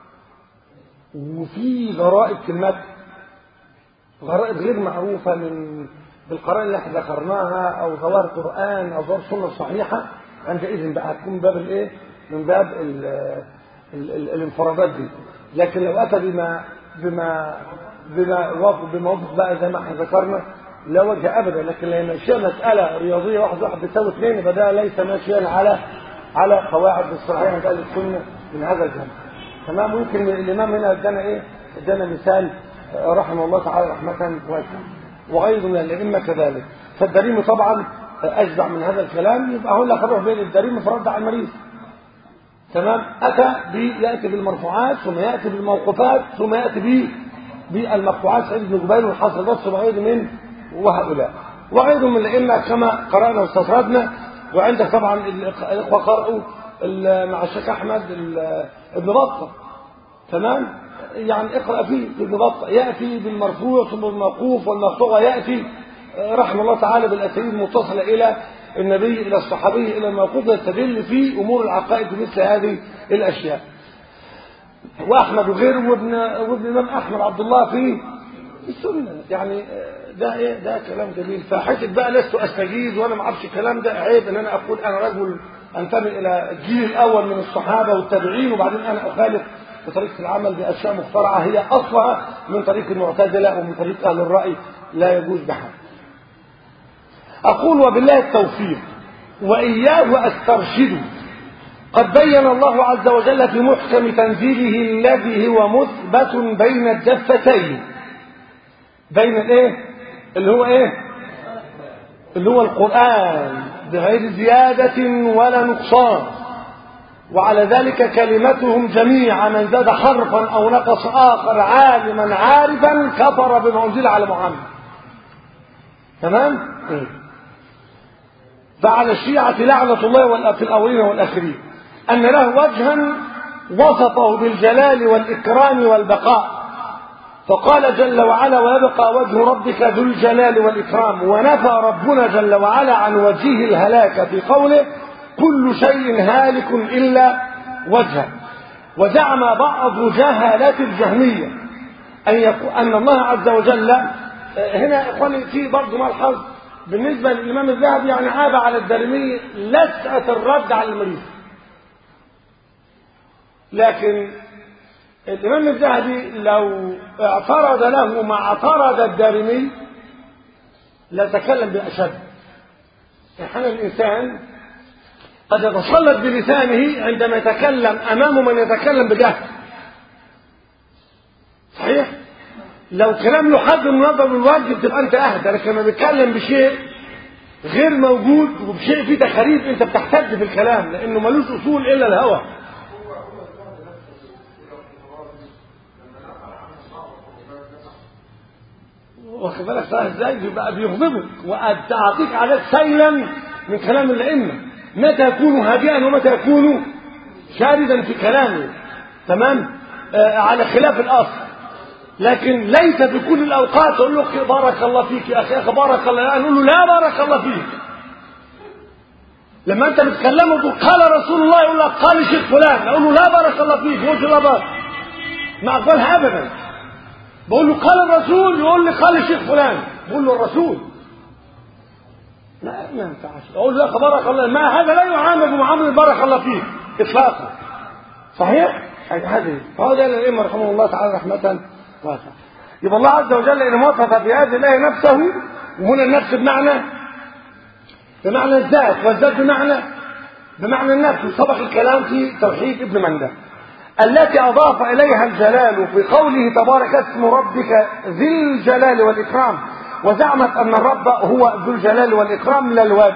وفي غرائب كلمات غرائب غير معروفة من بالقرائن اللي احنا ذكرناها او ظواهر القرآن او ظواهر السنة الصحيحة عندئذ بقى هتكون من باب الايه؟ من باب ال ال ال الانفرادات دي لكن لو اتى بما بما بما وافق بما وافق بقى زي ما احنا ذكرنا لا وجه ابدا لكن لما يشاء مساله رياضيه واحد واحد بتساوي اثنين يبقى ده ليس ماشيا على على قواعد الصحيحه عند اهل السنه من هذا الجانب تمام ممكن الامام هنا ادانا ايه؟ ادانا مثال رحمه الله تعالى رحمه واسعه وغيره من الائمه كذلك فالدريم طبعا اشبع من هذا الكلام يبقى هو اللي هروح بين الدريم فرد على المريض تمام اتى ياتي بالمرفوعات ثم ياتي بالموقوفات ثم ياتي ب بالمقطوعات سعيد بن جبير والحسن البصري وغيره من وهؤلاء وغيرهم من الائمه كما قرانا واستطردنا وعندك طبعا الاخوه قرأوا مع الشيخ احمد ابن بطه تمام يعني اقرا فيه ابن بطه ياتي بالمرفوع ثم بالموقوف والمقطوع ياتي رحمه الله تعالى بالاسانيد المتصله الى النبي الى الصحابي الى الموقوف يستدل في امور العقائد بمثل هذه الاشياء واحمد وغيره وابن وابن الامام احمد عبد الله في السنه يعني ده ايه ده كلام جميل فحته بقى لست استجيز وانا ما اعرفش الكلام ده عيب ان انا اقول انا رجل انتمي الى الجيل الاول من الصحابه والتابعين وبعدين انا اخالف بطريقه العمل باشياء مخترعه هي اصلها من طريق المعتزله ومن طريق اهل الراي لا يجوز بحال اقول وبالله التوفيق واياه استرشد قد بين الله عز وجل في محكم تنزيله الذي هو مثبت بين الجفتين بين الايه اللي هو ايه اللي هو القرآن بغير زيادة ولا نقصان وعلى ذلك كلمتهم جميعا من زاد حرفا او نقص اخر عالما عارفا كفر بما انزل على محمد تمام إيه؟ فعلى الشيعة لعنة الله في الأولين والآخرين أن له وجها وصفه بالجلال والإكرام والبقاء فقال جل وعلا ويبقى وجه ربك ذو الجلال والإكرام ونفى ربنا جل وعلا عن وجهه الهلاك في قوله كل شيء هالك إلا وجهه وزعم بعض جهالات الجهمية أن, يقول أن الله عز وجل هنا إخواني في برضه ملحظ بالنسبة للإمام الذهبي يعني عاب على الدارمي لسعة الرد على المريض لكن الإمام الذهبي لو اعترض له ما اعترض الدارمي لتكلم بأشد احيانا الإنسان قد يتسلط بلسانه عندما يتكلم أمام من يتكلم بجهل صحيح؟ لو كلام له حد من نظر الوجه بتبقى انت اهدى لكن لما بيتكلم بشيء غير موجود وبشيء فيه تخاريف انت بتحتج في الكلام لانه ملوش اصول الا الهوى واخد بالك صح ازاي بيبقى بيغضبك وتعطيك عليك سيلا من كلام الائمه متى يكون هادئا ومتى يكون شاردا في كلامه تمام آه على خلاف الاصل لكن ليس في كل الاوقات اقول له بارك الله فيك يا اخي يا اخي بارك الله نقول له لا بارك الله فيك لما انت بتكلمه تقول قال رسول الله يقول لك قال الشيخ فلان اقول له لا بارك الله فيك ما لا بارك ما اقبلها ابدا بقول له قال الرسول يقول لي قال الشيخ فلان بقول له الرسول لا ما ينفعش اقول له بارك الله ما هذا لا يعامل بمعامله بارك الله فيك اطلاقا صحيح هذه فهو ده الائمه رحمه الله تعالى رحمه واسعه يبقى الله عز وجل ان وصف بهذه الايه نفسه وهنا النفس بمعنى بمعنى الذات والذات بمعنى بمعنى النفس سبق الكلام في توحيد ابن منده التي أضاف إليها الجلال في قوله تبارك اسم ربك ذي الجلال والإكرام وزعمت أن الرب هو ذو الجلال والإكرام لا الوجه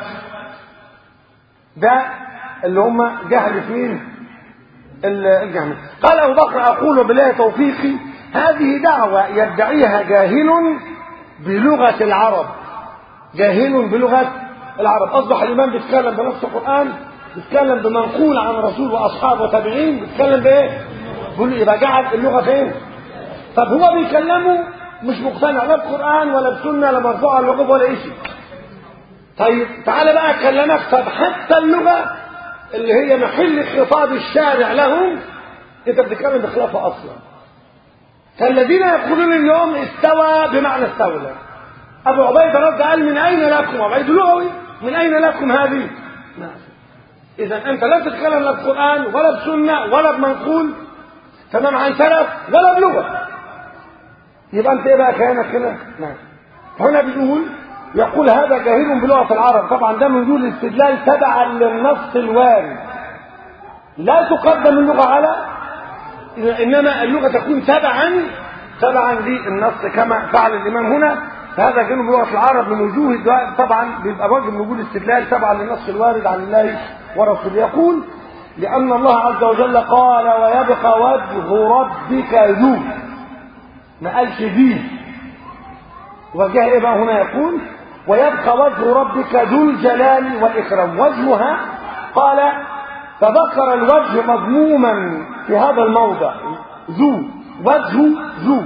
ده اللي هم جهل فين الجهل قال أبو بكر أقول بالله توفيقي هذه دعوة يدعيها جاهل بلغة العرب جاهل بلغة العرب أصبح الإمام بيتكلم بنفس القرآن بيتكلم بمنقول عن رسول واصحابه وتابعين بيتكلم بايه بيقول يبقى جعل اللغه فين طب هو بيكلمه مش مقتنع لا بقران ولا بسنه لا مرفوع ولا وقف ولا شيء طيب تعالى بقى اكلمك طب حتى اللغه اللي هي محل خطاب الشارع لهم انت بتتكلم بخلافه اصلا فالذين يقولون اليوم استوى بمعنى استولى ابو عبيده رد قال من اين لكم عبيد لغوي من اين لكم هذه اذا انت لا تتكلم لا بقران ولا بسنه ولا بمنقول تمام عن سلف ولا بلغه يبقى انت ايه بقى كيانك هنا نعم هنا بيقول يقول هذا جاهل بلغه العرب طبعا ده من دون الاستدلال تبعا للنص الوارد لا تقدم اللغه على انما اللغه تكون تبعا تبعا للنص كما فعل الامام هنا فهذا جانب لغه العرب من وجوه الدعاء طبعا بيبقى وجه من وجوه الاستدلال تبعا للنص الوارد عن الله ورسوله يقول لان الله عز وجل قال ويبقى وجه ربك ذو ما قالش ذي وجه ايه بقى هنا يقول ويبقى وجه ربك ذو الجلال والاكرام وجهها قال فذكر الوجه مضموما في هذا الموضع ذو وجه ذو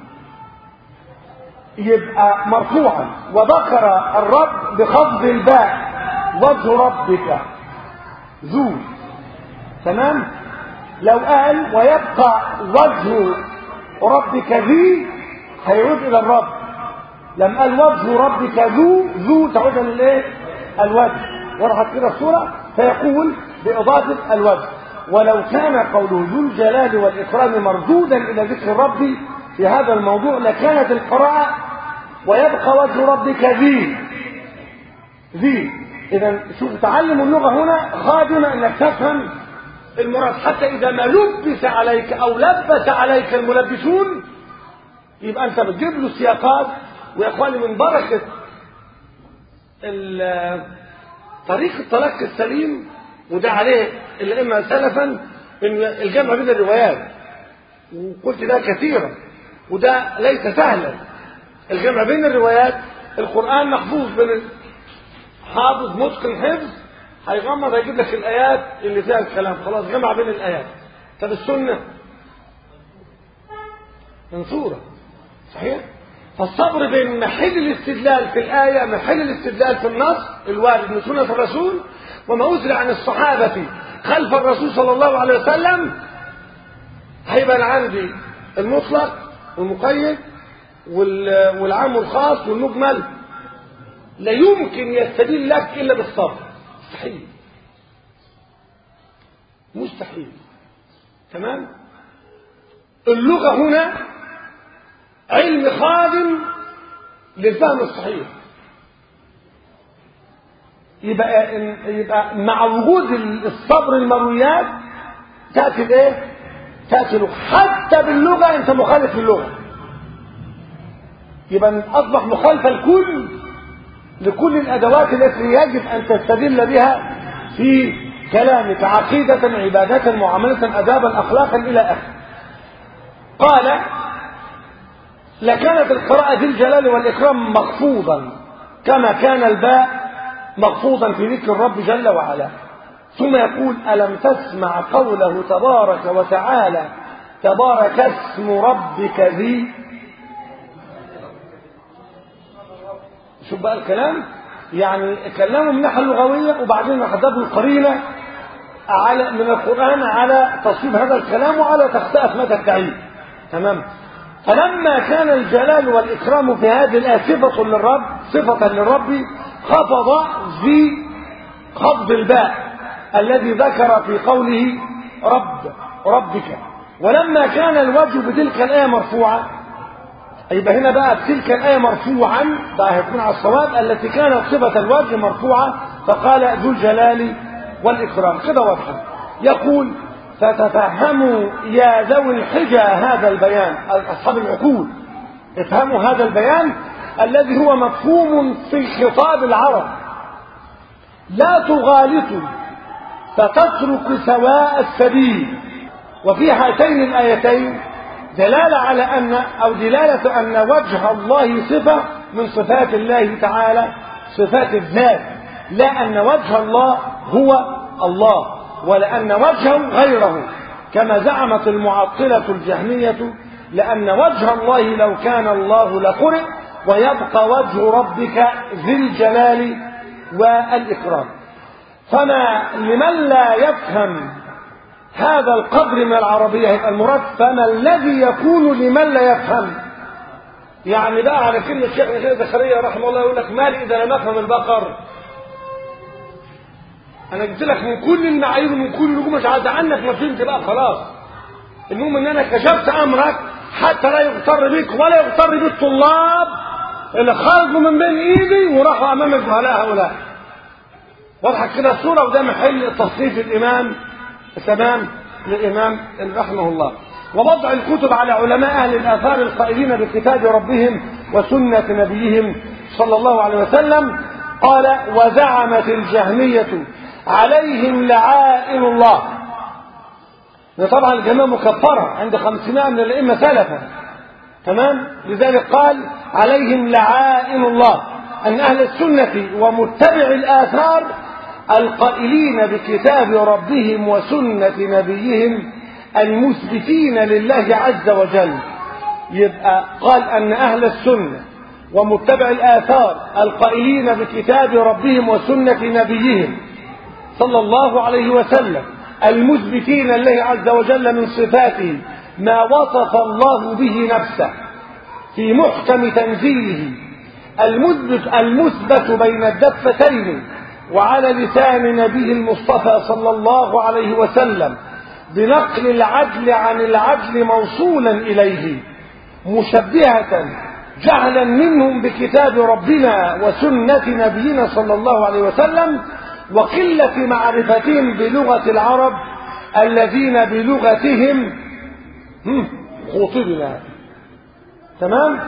يبقى مرفوعا وذكر الرب بخفض الباء وجه ربك ذو تمام لو قال ويبقى وجه ربك ذي هيعود الى الرب لما قال وجه ربك ذو ذو تعود للايه الوجه وضحت كده الصوره فيقول باضافه الوجه ولو كان قوله ذو الجلال والاكرام مردودا الى ذكر الرب في هذا الموضوع لكانت القراءه ويبقى وجه ربك ذي ذي اذا شوف تعلم اللغه هنا خادمه انك تفهم المراد حتى اذا ما لبس عليك او لبس عليك الملبسون يبقى انت بتجيب له سياقات ويا اخواني من بركه طريق التلقي السليم وده عليه الائمه سلفا ان الجمع بين الروايات وقلت ده كثيرا وده ليس سهلا الجمع بين الروايات القران محفوظ بين حافظ متقن حفظ هيغمض هيجيب لك الايات اللي فيها الكلام خلاص جمع بين الايات طب السنه منصوره صحيح فالصبر بين محل الاستدلال في الآية محل الاستدلال في النص الوارد من سنة الرسول وما أزرع عن الصحابة خلف الرسول صلى الله عليه وسلم هيبقى عندي المطلق والمقيد والعام والخاص والمجمل لا يمكن يستدل لك إلا بالصبر مستحيل مستحيل تمام اللغة هنا علم خادم للفهم الصحيح يبقى يبقى مع وجود الصبر المرويات تاتي الايه؟ تاتي اللغه حتى باللغه انت مخالف للغه يبقى اصبح مخالف الكل لكل الادوات التي يجب ان تستدل بها في كلامك عقيده عباده معامله ادابا اخلاقا الى اخره قال لكانت القراءة ذي الجلال والإكرام مخفوضا كما كان الباء مخفوضا في ذكر الرب جل وعلا ثم يقول ألم تسمع قوله تبارك وتعالى تبارك اسم ربك ذي شوف بقى الكلام يعني كلامه من الناحية اللغوية وبعدين حددوا القرينة على من القرآن على تصويب هذا الكلام وعلى تخطئة مدى التعيين تمام فلما كان الجلال والإكرام في هذه الآية صفة للرب صفة للرب خفض في خفض الباء الذي ذكر في قوله رب ربك ولما كان الوجه بتلك الآية مرفوعة يبقى هنا بقى بتلك الآية مرفوعا بقى هيكون على الصواب التي كانت صفة الوجه مرفوعة فقال ذو الجلال والإكرام كده واضحة يقول فتفهموا يا ذوي الحجى هذا البيان أصحاب العقول افهموا هذا البيان الذي هو مفهوم في خطاب العرب لا تغالطوا فتترك سواء السبيل وفي هاتين الآيتين دلالة على أن أو دلالة أن وجه الله صفة من صفات الله تعالى صفات الذات لا أن وجه الله هو الله ولأن وجهه غيره كما زعمت المعطلة الجهمية لأن وجه الله لو كان الله لقرئ ويبقى وجه ربك ذي الجلال والإكرام فما لمن لا يفهم هذا القدر من العربية يبقى المراد فما الذي يكون لمن لا يفهم يعني بقى على كلمة شيخ الشيخ زكريا رحمه الله يقول لك مالي إذا لم أفهم البقر أنا جبت لك من كل المعايير ومن كل النجوم مش عاد عنك ما فهمت بقى خلاص المهم إن أنا كشفت أمرك حتى لا يغتر بك ولا يغتر بالطلاب اللي خرجوا من بين إيدي وراحوا أمام الجهلاء هؤلاء وضحت كده الصورة وده محل تصنيف الإمام تمام للإمام رحمه الله ووضع الكتب على علماء أهل الآثار القائلين بكتاب ربهم وسنة نبيهم صلى الله عليه وسلم قال وزعمت الجهمية عليهم لعائن الله طبعا الجماعة مكفرة عند خمسمائة من الأئمة سلفا تمام لذلك قال عليهم لعائن الله أن أهل السنة ومتبع الآثار القائلين بكتاب ربهم وسنة نبيهم المثبتين لله عز وجل يبقى قال أن أهل السنة ومتبع الآثار القائلين بكتاب ربهم وسنة نبيهم صلى الله عليه وسلم المثبتين لله عز وجل من صفاته ما وصف الله به نفسه في محكم تنزيله المثبت المثبت بين الدفتين وعلى لسان نبيه المصطفى صلى الله عليه وسلم بنقل العدل عن العدل موصولا إليه مشبهة جهلا منهم بكتاب ربنا وسنة نبينا صلى الله عليه وسلم وقلة معرفتهم بلغة العرب الذين بلغتهم خطبنا تمام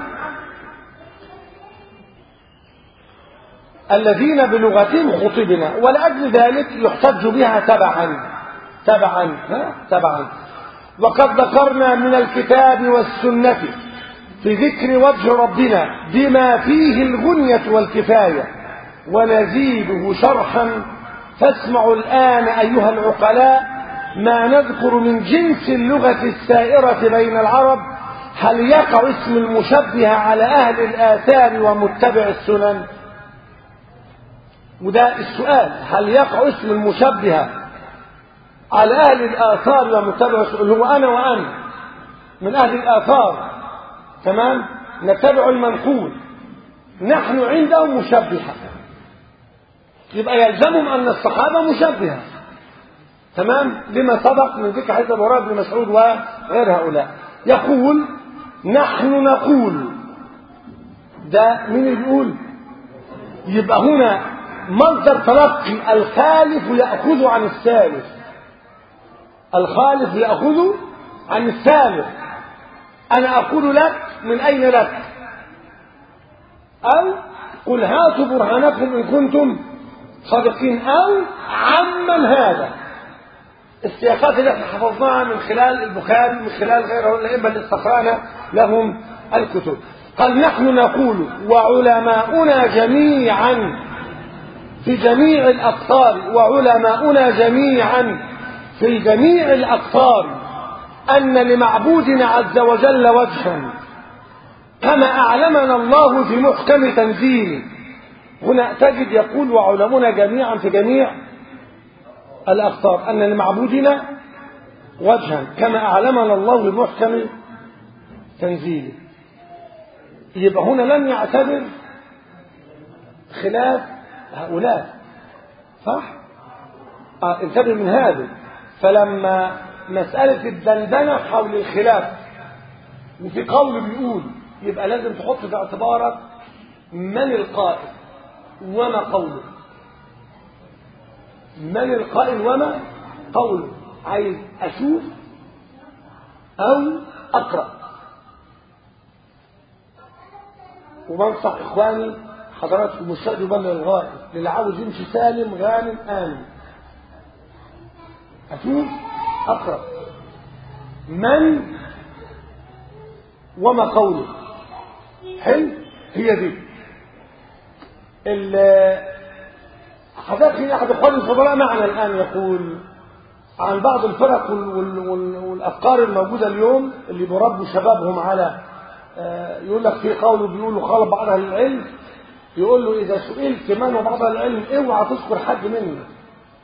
الذين بلغتهم خطبنا ولأجل ذلك يحتج بها تبعا تبعا ها؟ تبعا وقد ذكرنا من الكتاب والسنة في ذكر وجه ربنا بما فيه الغنية والكفاية ونزيده شرحا فاسمعوا الآن أيها العقلاء ما نذكر من جنس اللغة السائرة بين العرب هل يقع اسم المشبه على أهل الآثار ومتبع السنن وده السؤال هل يقع اسم المشبهة على أهل الآثار ومتبع السنن هو أنا وأنا من أهل الآثار تمام نتبع المنقول نحن عندهم مشبهة يبقى يلزمهم أن الصحابة مشبهة تمام لما سبق من ذكر حديث الوراء بن مسعود وغير هؤلاء يقول نحن نقول ده مين اللي يقول يبقى هنا مصدر تلقي الخالف يأخذ عن الثالث الخالف يأخذ عن الثالث أنا أقول لك من أين لك أو قل هاتوا برهانكم إن كنتم صادقين أو عمن هذا السياقات اللي احنا حفظناها من خلال البخاري من خلال غيره الأئمة اللي استقرانا لهم الكتب قال نحن نقول وعلماؤنا جميعا في جميع الأقطار وعلماؤنا جميعا في جميع الأقطار أن لمعبودنا عز وجل وجها كما أعلمنا الله في محكم تنزيله هنا تجد يقول وعلمنا جميعا في جميع الأقطار أن لمعبودنا وجها كما أعلمنا الله في محكم تنزيله يبقى هنا لم يعتبر خلاف هؤلاء صح؟ آه انتبه من هذا فلما مسألة الدندنة حول الخلاف وفي قول بيقول يبقى لازم تحط في اعتبارك من القائل وما قوله من القائل وما قوله عايز أشوف أو أقرأ وبنصح إخواني حضراتكم مشاهد يبلغ الغائب للي عاوز يمشي سالم غانم آمن أشوف أقرأ من وما قوله حلو هي دي حدثني أحد إخواني الفضلاء معنا الآن يقول عن بعض الفرق وال وال وال والأفكار الموجودة اليوم اللي بيربوا شبابهم على يقول لك في قول بيقولوا قال بعض أهل العلم يقول له إذا سئلت من وبعض أهل العلم اوعى تذكر حد منه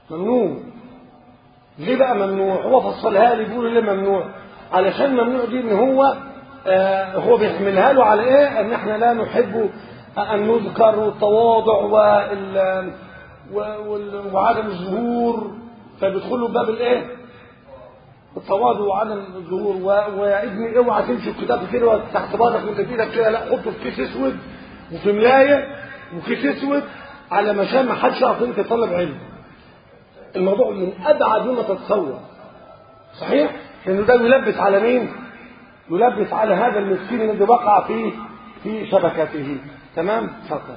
ممنوع ليه بقى ممنوع هو فصلها لي بيقول ليه ممنوع علشان ممنوع دي ان هو آه هو بيحملها له على ايه ان احنا لا نحب ان نذكر والتواضع وال وال- وعدم الظهور فبيدخلوا باب الايه التواضع وعدم الظهور و- ويا ابني اوعى تمشي الكتاب كده تحت باطك وانت في ايدك كده لا حطه في كيس اسود وفي ملايه وكيس اسود على مشان ما حدش يعرف انت طالب علم الموضوع من ابعد مما تتصور صحيح لانه ده يلبس على مين يلبس على هذا المسكين الذي وقع في في شبكته تمام فقط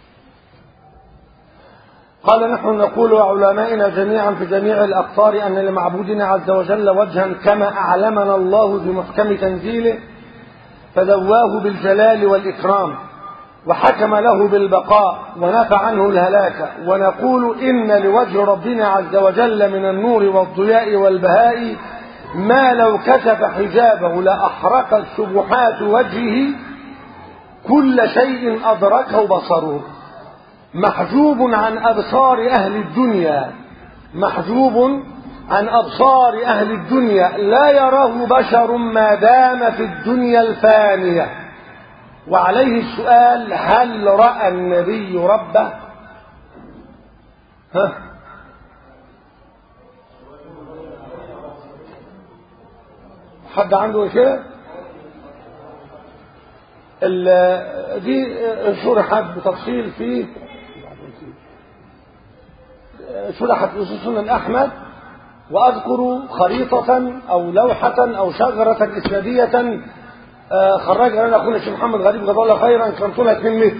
قال نحن نقول وعلمائنا جميعا في جميع الأقطار أن لمعبودنا عز وجل وجها كما أعلمنا الله في محكم تنزيله فدواه بالجلال والإكرام وحكم له بالبقاء ونفى عنه الهلاك ونقول إن لوجه ربنا عز وجل من النور والضياء والبهاء ما لو كشف حجابه لأحرقت سبحات وجهه كل شيء أدركه بصره محجوب عن أبصار أهل الدنيا محجوب عن أبصار أهل الدنيا لا يراه بشر ما دام في الدنيا الفانية وعليه السؤال هل رأى النبي ربه ها حد عنده كده ال- دي شرحت بتفصيل في شرحت في سنن أحمد وأذكر خريطة أو لوحة أو شجرة إسنادية آه، خرجها لنا أخونا الشيخ محمد غريب جزاه الله خيرا كان طولها 2 متر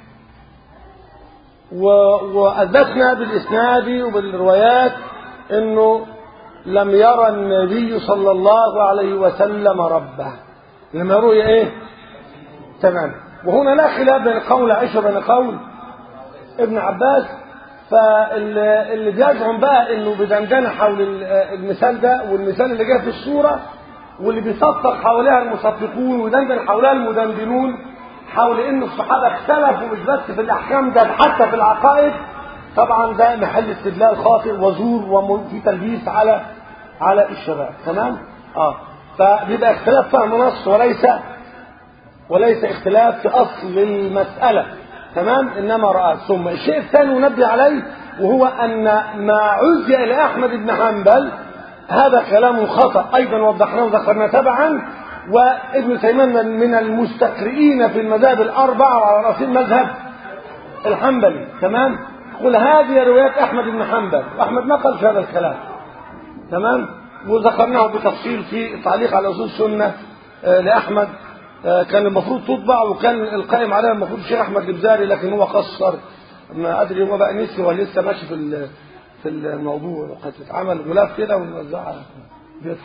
و- وأثبتنا بالإسناد وبالروايات أنه لم يرى النبي صلى الله عليه وسلم ربه لما رؤي إيه تمام وهنا لا خلاف بين قول عائشة وبين قول ابن عباس فاللي اللي بيزعم بقى انه بدندنه حول ال- المثال ده والمثال اللي جاي في الصوره واللي بيصفق حواليها المصفقون ويدندن حولها المدندنون حول ان الصحابه اختلفوا مش بس في الاحكام ده حتى في العقائد طبعا ده محل استدلال خاطئ وزور وفي تلبيس على على الشباب تمام اه فبيبقى اختلاف فهم نص وليس وليس اختلاف في أصل المسألة تمام إنما رأى ثم الشيء الثاني ننبه عليه وهو أن ما عزي إلى أحمد بن حنبل هذا كلام خطأ أيضا وضحناه وذكرناه تبعا وابن تيمية من المستقرئين في المذاهب الأربعة وعلى رأس المذهب الحنبلي تمام قل هذه روايات أحمد بن حنبل وأحمد نقل في هذا الكلام تمام وذكرناه بتفصيل في تعليق على أصول السنة آه، لأحمد آه، كان المفروض تطبع وكان القائم عليها المفروض الشيخ أحمد البزاري لكن هو قصر ما أدري هو بقى نسي ولا لسه ماشي في ال- في الموضوع قد تتعمل غلاف كده ونوزعها بيت.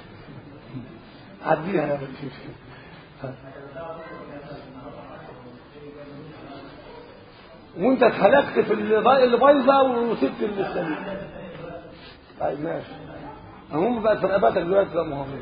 عديها يا بنتي وانت اتهلكت في اللي باي- اللي بايظه وسبت اللي سليم طيب ماشي المهم بقى في رقبتك دلوقتي بقى مهم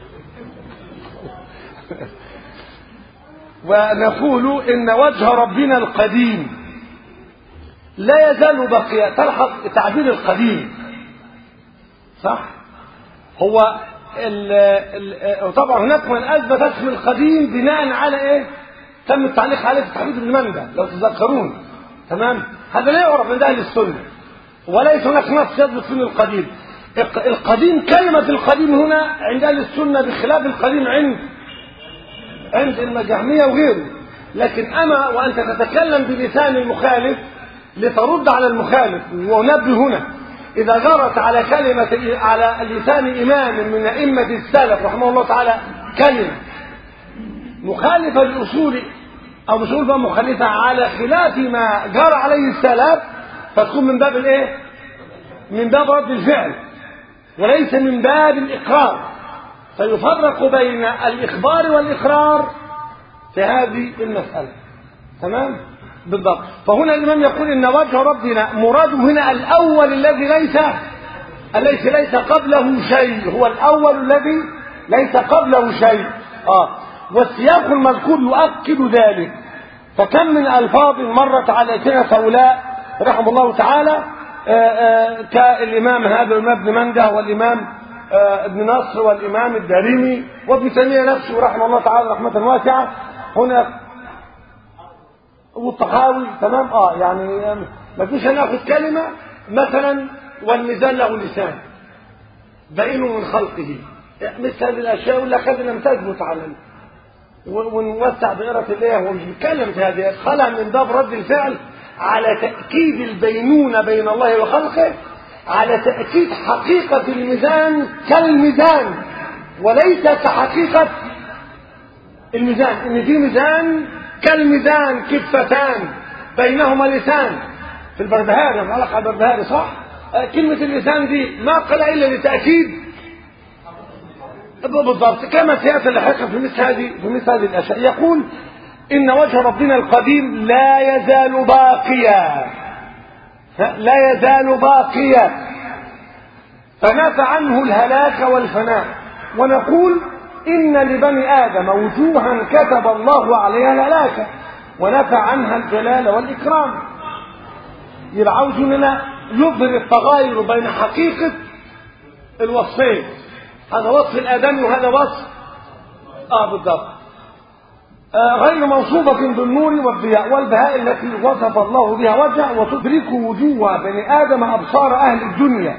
ونقول ان وجه ربنا القديم لا يزال بقيا تلحظ تعبير القديم صح هو ال ال طبعا هناك من اثبت اسم القديم بناء على ايه تم التعليق عليه في تحديد ابن مندى لو تتذكرون تمام هذا لا يعرف عند اهل السنه وليس هناك نص يثبت فيه القديم الق- القديم كلمه القديم هنا عند اهل السنه بخلاف القديم عند عند المجهمية وغيره لكن أما وأنت تتكلم بلسان المخالف لترد على المخالف ونبه هنا إذا جرت على كلمة على لسان إمام من أئمة السلف رحمه الله تعالى كلمة مخالفة لأصول أو مش هقول بقى مخالفة على خلاف ما جرى عليه السلف فتكون من باب الإيه؟ من باب رد الفعل وليس من باب الإقرار فيفرق بين الإخبار والإقرار في هذه المسألة تمام بالضبط فهنا الإمام يقول إن وجه ربنا مراده هنا الأول الذي ليس الذي ليس قبله شيء هو الأول الذي ليس قبله شيء آه والسياق المذكور يؤكد ذلك فكم من ألفاظ مرت على سنة هؤلاء رحمه الله تعالى آه، آه، كالإمام هذا الإمام ابن منده والإمام آه، ابن نصر والإمام الدارمي وابن تيمية نفسه رحمه الله تعالى رحمة واسعة هنا والطحاوي تمام اه يعني آم، ما فيش هناخد كلمة مثلا والميزان له لسان بين من خلقه مثل هذه الاشياء ولا خلينا نمتاز على و- ونوسع دائرة الايه هو مش بيتكلم في هذه خلع من باب رد الفعل على تأكيد البينونة بين الله وخلقه على تأكيد حقيقة الميزان كالميزان وليس كحقيقة الميزان ان في ميزان كالميزان كفتان بينهما لسان في البربهاري لما علق على البربهاري صح آه، كلمة اللسان دي ما قال إلا لتأكيد بالضبط كما سيأتي لاحقا في مثل هذه في مثل هذه الأشياء يقول إن وجه ربنا القديم لا يزال باقيا ها؟ لا يزال باقيا فنفى عنه الهلاك والفناء ونقول إن لبني آدم وجوها كتب الله عليها الهلاك ونفى عنها الجلال والإكرام يبقى عاوز لنا يظهر التغاير بين حقيقة الوصفين هذا وصف الآدمي وهذا وصف آه بالضبط آه غير موصوفة بالنور والضياء والبهاء التي وصف الله بها وجه وتدرك وجوه بني آدم أبصار أهل الدنيا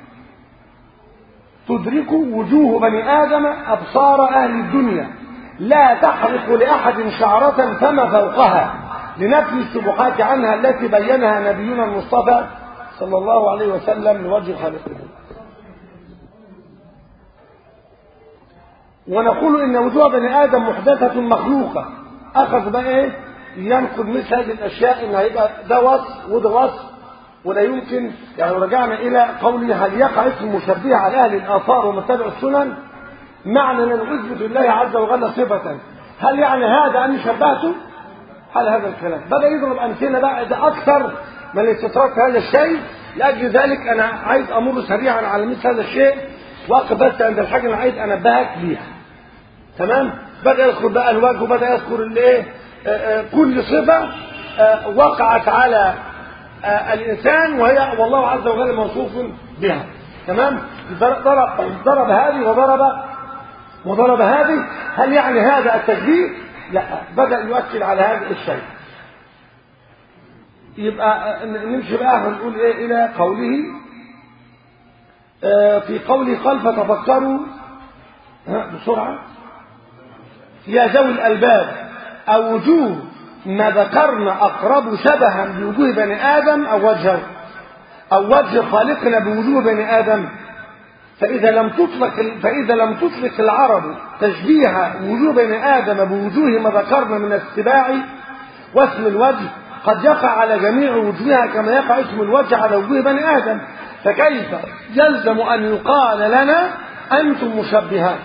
تدرك وجوه بني آدم أبصار أهل الدنيا لا تحرق لأحد شعرة فما فوقها لنفي السبحات عنها التي بينها نبينا المصطفى صلى الله عليه وسلم لوجه خالقه ونقول ان وجوه بني ادم محدثه مخلوقه اخذ بقى ايه ينقد مثل هذه الاشياء ان هيبقى ده وصف وده وصف ولا يمكن يعني لو رجعنا الى قوله هل يقع اسم مشبه على اهل الاثار ومتبع السنن معنى ان نثبت لله عز وجل صفه هل يعني هذا اني شبهته هل هذا الكلام بدا يضرب امثله بقى ده اكثر من الاستطراد في هذا الشيء لاجل ذلك انا عايز امر سريعا على مثل هذا الشيء واقف بس عند الحاجه اللي عايز انبهك ليها تمام بدا يذكر بقى الوجه وبدا يذكر الايه آه، آه، كل صفه آه، وقعت على آه، الانسان وهي والله عز وجل موصوف بها تمام ضرب ضرب ضرب هذه وضرب وضرب هذه هل يعني هذا التشبيه لا بدا يؤكد على هذا الشيء يبقى آه، نمشي بقى هنقول ايه الى قوله آه، في قوله قال فتفكروا ها، بسرعه يا ذوي الألباب أو وجوه ما ذكرنا أقرب شبها بوجوه بني آدم أو وجهه أو وجه خالقنا بوجوه بني آدم فإذا لم تطلق فإذا لم تطلق العرب تشبيه وجوه بني آدم بوجوه ما ذكرنا من السباع واسم الوجه قد يقع على جميع وجوهها كما يقع اسم الوجه على وجوه بني آدم فكيف يلزم أن يقال لنا أنتم مشبهات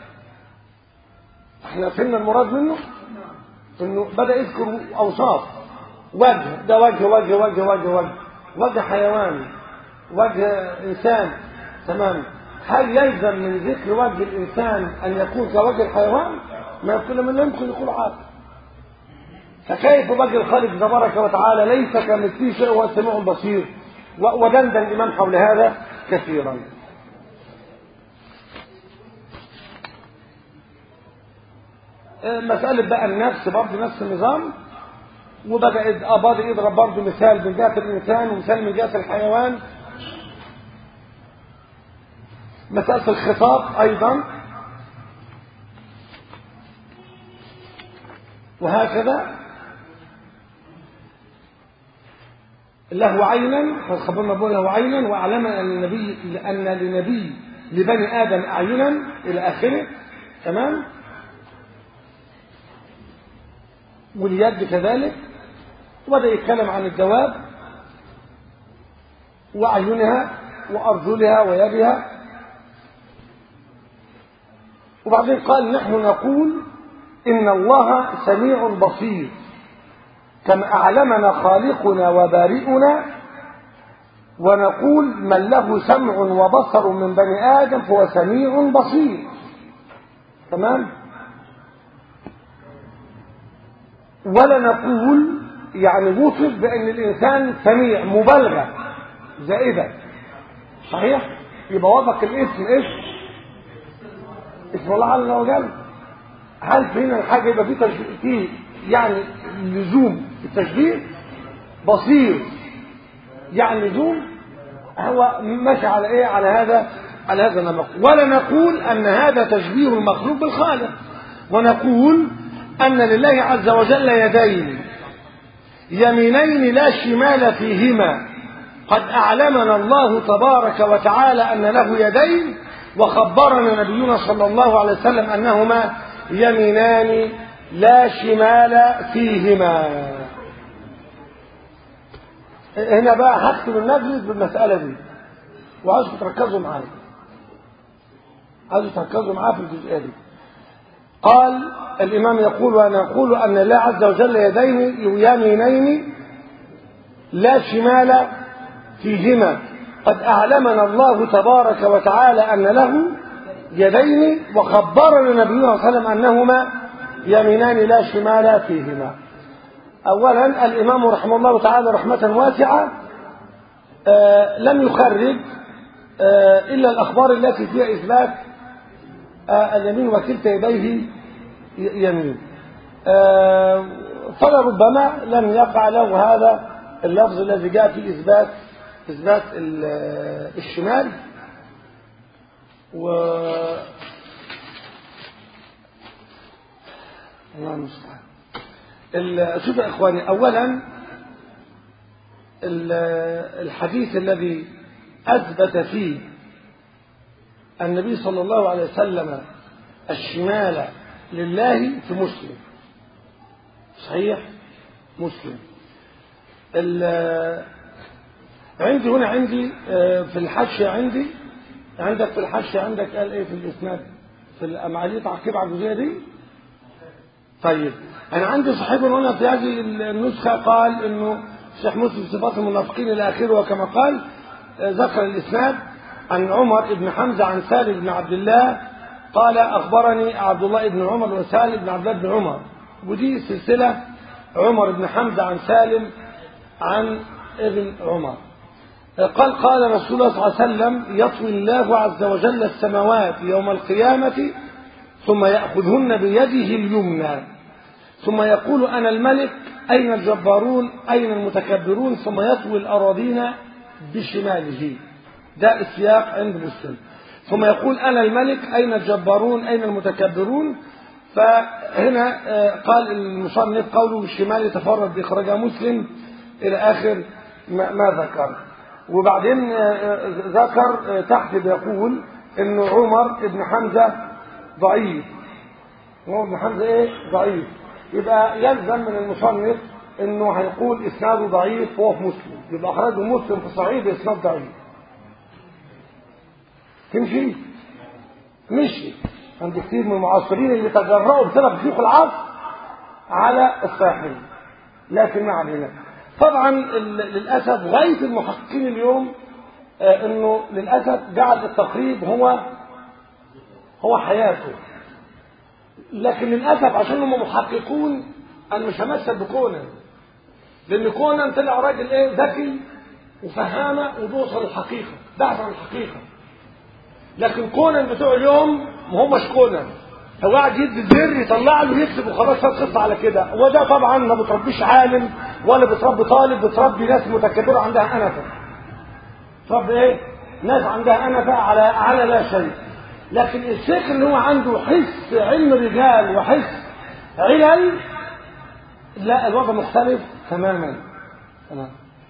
احنا فهمنا المراد منه انه بدا يذكر اوصاف وجه ده وجه وجه وجه وجه وجه وجه حيوان وجه انسان تمام هل يلزم من ذكر وجه الانسان ان يكون كوجه الحيوان ما يقول من لا يمكن يكون عاقل فكيف وجه الخالق تبارك وتعالى ليس كمثله شيء وهو السميع البصير و- ودندن الامام حول هذا كثيرا مسألة بقى النفس برضه نفس النظام وبدأ بدأ يضرب برضه مثال من جهة الإنسان ومثال من جهة الحيوان مسألة الخطاب أيضا وهكذا له عينا قد خبرنا به له عينا واعلم ان النبي ان لنبي لبني ادم اعينا الى اخره تمام واليد كذلك وبدا يتكلم عن الدواب واعينها وارجلها ويدها وبعدين قال نحن نقول ان الله سميع بصير كما أعلمنا خالقنا وبارئنا ونقول من له سمع وبصر من بني آدم فهو سميع بصير تمام ولا نقول يعني وصف بأن الإنسان سميع مبالغة زائدة صحيح يبقى وافق الاسم اسم اسم الله عز وجل هل في هنا الحاجة يبقى في تشبيه في يعني لزوم التشبيه بصير يعني لزوم هو ماشي على ايه على هذا على هذا النمط ولا نقول ان هذا تشبيه المخلوق بالخالق ونقول ان لله عز وجل يدين يمينين لا شمال فيهما قد اعلمنا الله تبارك وتعالى ان له يدين وخبرنا نبينا صلى الله عليه وسلم انهما يمينان لا شمال فيهما هنا بقى هختم المجلس بالمسألة دي وعايزكم تركزوا معايا عايزكم تركزوا معايا في الجزئية دي قال الإمام يقول وأنا أقول أن الله عز وجل يدين يمينين لا شمال فيهما قد أعلمنا الله تبارك وتعالى أن له يدين وخبرنا نبينا صلى الله عليه وسلم أنهما يمينان لا شمال فيهما أولا الإمام رحمه الله تعالى رحمة واسعة آه لم يخرج آه إلا الأخبار التي فيها إثبات آه اليمين وكلتا يديه يمين فلربما لم يقع له هذا اللفظ الذي جاء في إثبات إثبات الشمال و الله المستعان شوف يا اخواني اولا الحديث الذي اثبت فيه النبي صلى الله عليه وسلم الشمال لله في مسلم صحيح مسلم عندي هنا عندي في الحاشية عندي عندك في الحاشية عندك قال ايه في الاسناد في الامعالية تعقيب على الجزئية دي طيب انا عندي صاحب هنا في هذه النسخة قال انه الشيخ مسلم صفات المنافقين الى اخره وكما قال ذكر الاسناد عن عمر بن حمزة عن سالم بن عبد الله قال اخبرني عبد الله بن عمر وسالم بن عبد الله بن عمر ودي سلسلة عمر بن حمزة عن سالم عن ابن عمر قال قال رسول الله صلى الله عليه وسلم يطوي الله عز وجل السماوات يوم القيامة ثم يأخذهن بيده اليمنى ثم يقول أنا الملك أين الجبارون أين المتكبرون ثم يطوي الأراضين بشماله ده السياق عند مسلم ثم يقول أنا الملك أين الجبارون أين المتكبرون فهنا قال المصنف قوله بالشمال يتفرد بإخراج مسلم إلى آخر ما ذكر وبعدين ذكر تحت بيقول انه عمر ابن حمزة ضعيف عمر بن حمزة ايه ضعيف يبقى يلزم من المصنف انه هيقول اسناده ضعيف وهو في مسلم يبقى اخرجه مسلم في صعيد اسناد ضعيف تمشي مشي عند كثير من المعاصرين اللي تجرؤوا بسبب شيوخ العصر على الصحيحين لكن ما علينا طبعا للاسف غايه المحققين اليوم آه انه للاسف جعل التقريب هو هو حياته لكن للاسف عشان هم محققون انا مش همثل بكونان لان كونان طلع راجل ايه ذكي وفهامه وبيوصل الحقيقه بحث عن الحقيقه لكن كونان بتوع اليوم ما همش كونان هو قاعد يدي زر يطلع له يكتب وخلاص خلص على كده وده طبعا ما بتربيش عالم ولا بتربي طالب بتربي ناس متكبره عندها انفه تربي ايه ناس عندها انفه على على لا شيء لكن الشيخ اللي هو عنده حس علم رجال وحس علل لا الوضع مختلف تماما تمام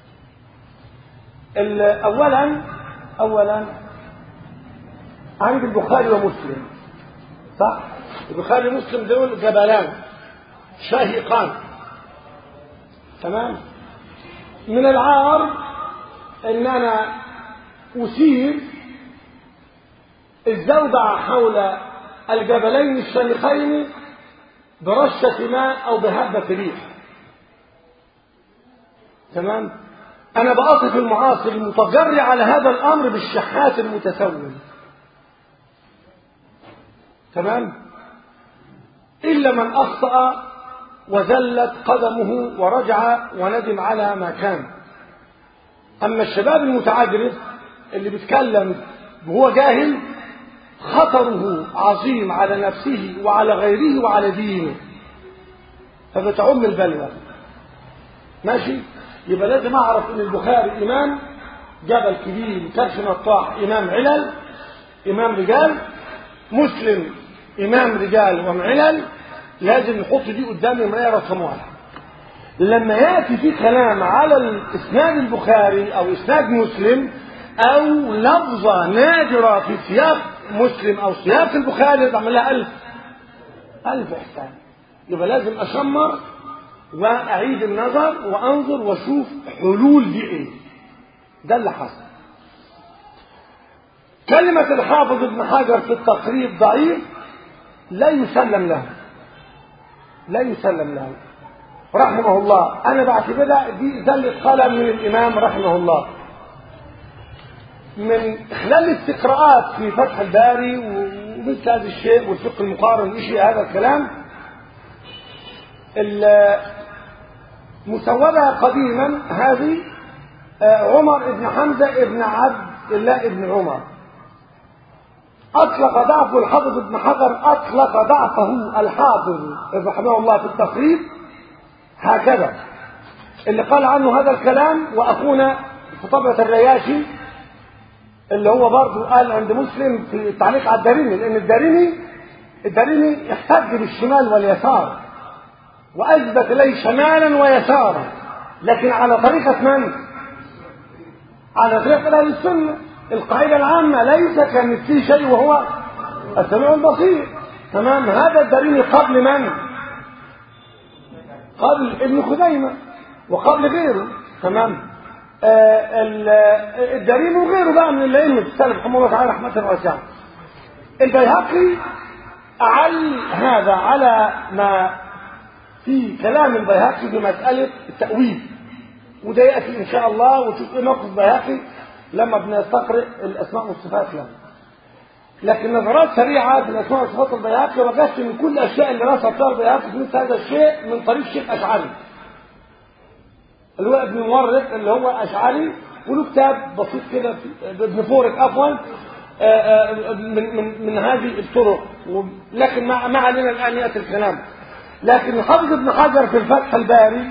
اولا اولا عند البخاري ومسلم صح البخاري ومسلم دول جبلان شاهقان تمام من العار ان انا اسير الزوبعة حول الجبلين الشامخين برشة ماء او بهبة ريح تمام انا بأصف المعاصر المتجري على هذا الامر بالشحات المتسول تمام إلا من أخطأ وزلت قدمه ورجع وندم على ما كان أما الشباب المتعجرف اللي بيتكلم وهو جاهل خطره عظيم على نفسه وعلى غيره وعلى دينه فبتعم البلوى ماشي يبقى لازم اعرف ان البخاري امام جبل كبير كرش نطاح امام علل امام رجال مسلم امام رجال ومعلل لازم نحط دي قدام المرايه رقم واحد لما ياتي في كلام على الاسناد البخاري او اسناد مسلم او لفظه نادره في سياق مسلم او سياق البخاري بعمل لها الف الف احسان يبقى لازم اشمر واعيد النظر وانظر واشوف حلول دي ايه ده اللي حصل كلمة الحافظ ابن حجر في التقريب ضعيف لا يسلم له لا يسلم له رحمه الله انا بعتبرها دي زلة قلم من الامام رحمه الله من خلال الاستقراءات في فتح الباري ومثل هذا الشيء والفقه المقارن شيء هذا الكلام مسودها قديما هذه عمر بن حمزة بن عبد الله بن عمر أطلق ضعفه الحافظ ابن حجر أطلق ضعفه الحافظ رحمه الله في التقريب هكذا اللي قال عنه هذا الكلام وأخونا في طبعة الرياشي اللي هو برضه قال عند مسلم في التعليق على الدارمي لأن الدارمي الدارمي احتج بالشمال واليسار وأثبت إليه شمالا ويسارا لكن على طريقة من؟ على طريقة أهل السنة القاعدة العامة ليس كمثله شيء وهو السميع البصير تمام هذا الدليل قبل من؟ قبل ابن خزيمة وقبل غيره تمام آه الدليل وغيره بقى من الأئمة السلف رحمه الله تعالى رحمة واسعة البيهقي أعل هذا على ما في كلام البيهقي في مسألة التأويل وده يأتي إن شاء الله وتشوف إيه موقف البيهقي لما بنستقرئ الأسماء والصفات له لكن نظرات سريعة في الأسماء والصفات البيهقي وجدت من كل الأشياء اللي رصد فيها البيهقي في مثل هذا الشيء من طريق الشيخ أشعري اللي هو ابن مورد اللي هو أشعري وله كتاب بسيط كده ابن فورك عفوا من من من هذه الطرق لكن ما ما علينا الآن يأتي الكلام لكن الحافظ ابن حجر في الفتح الباري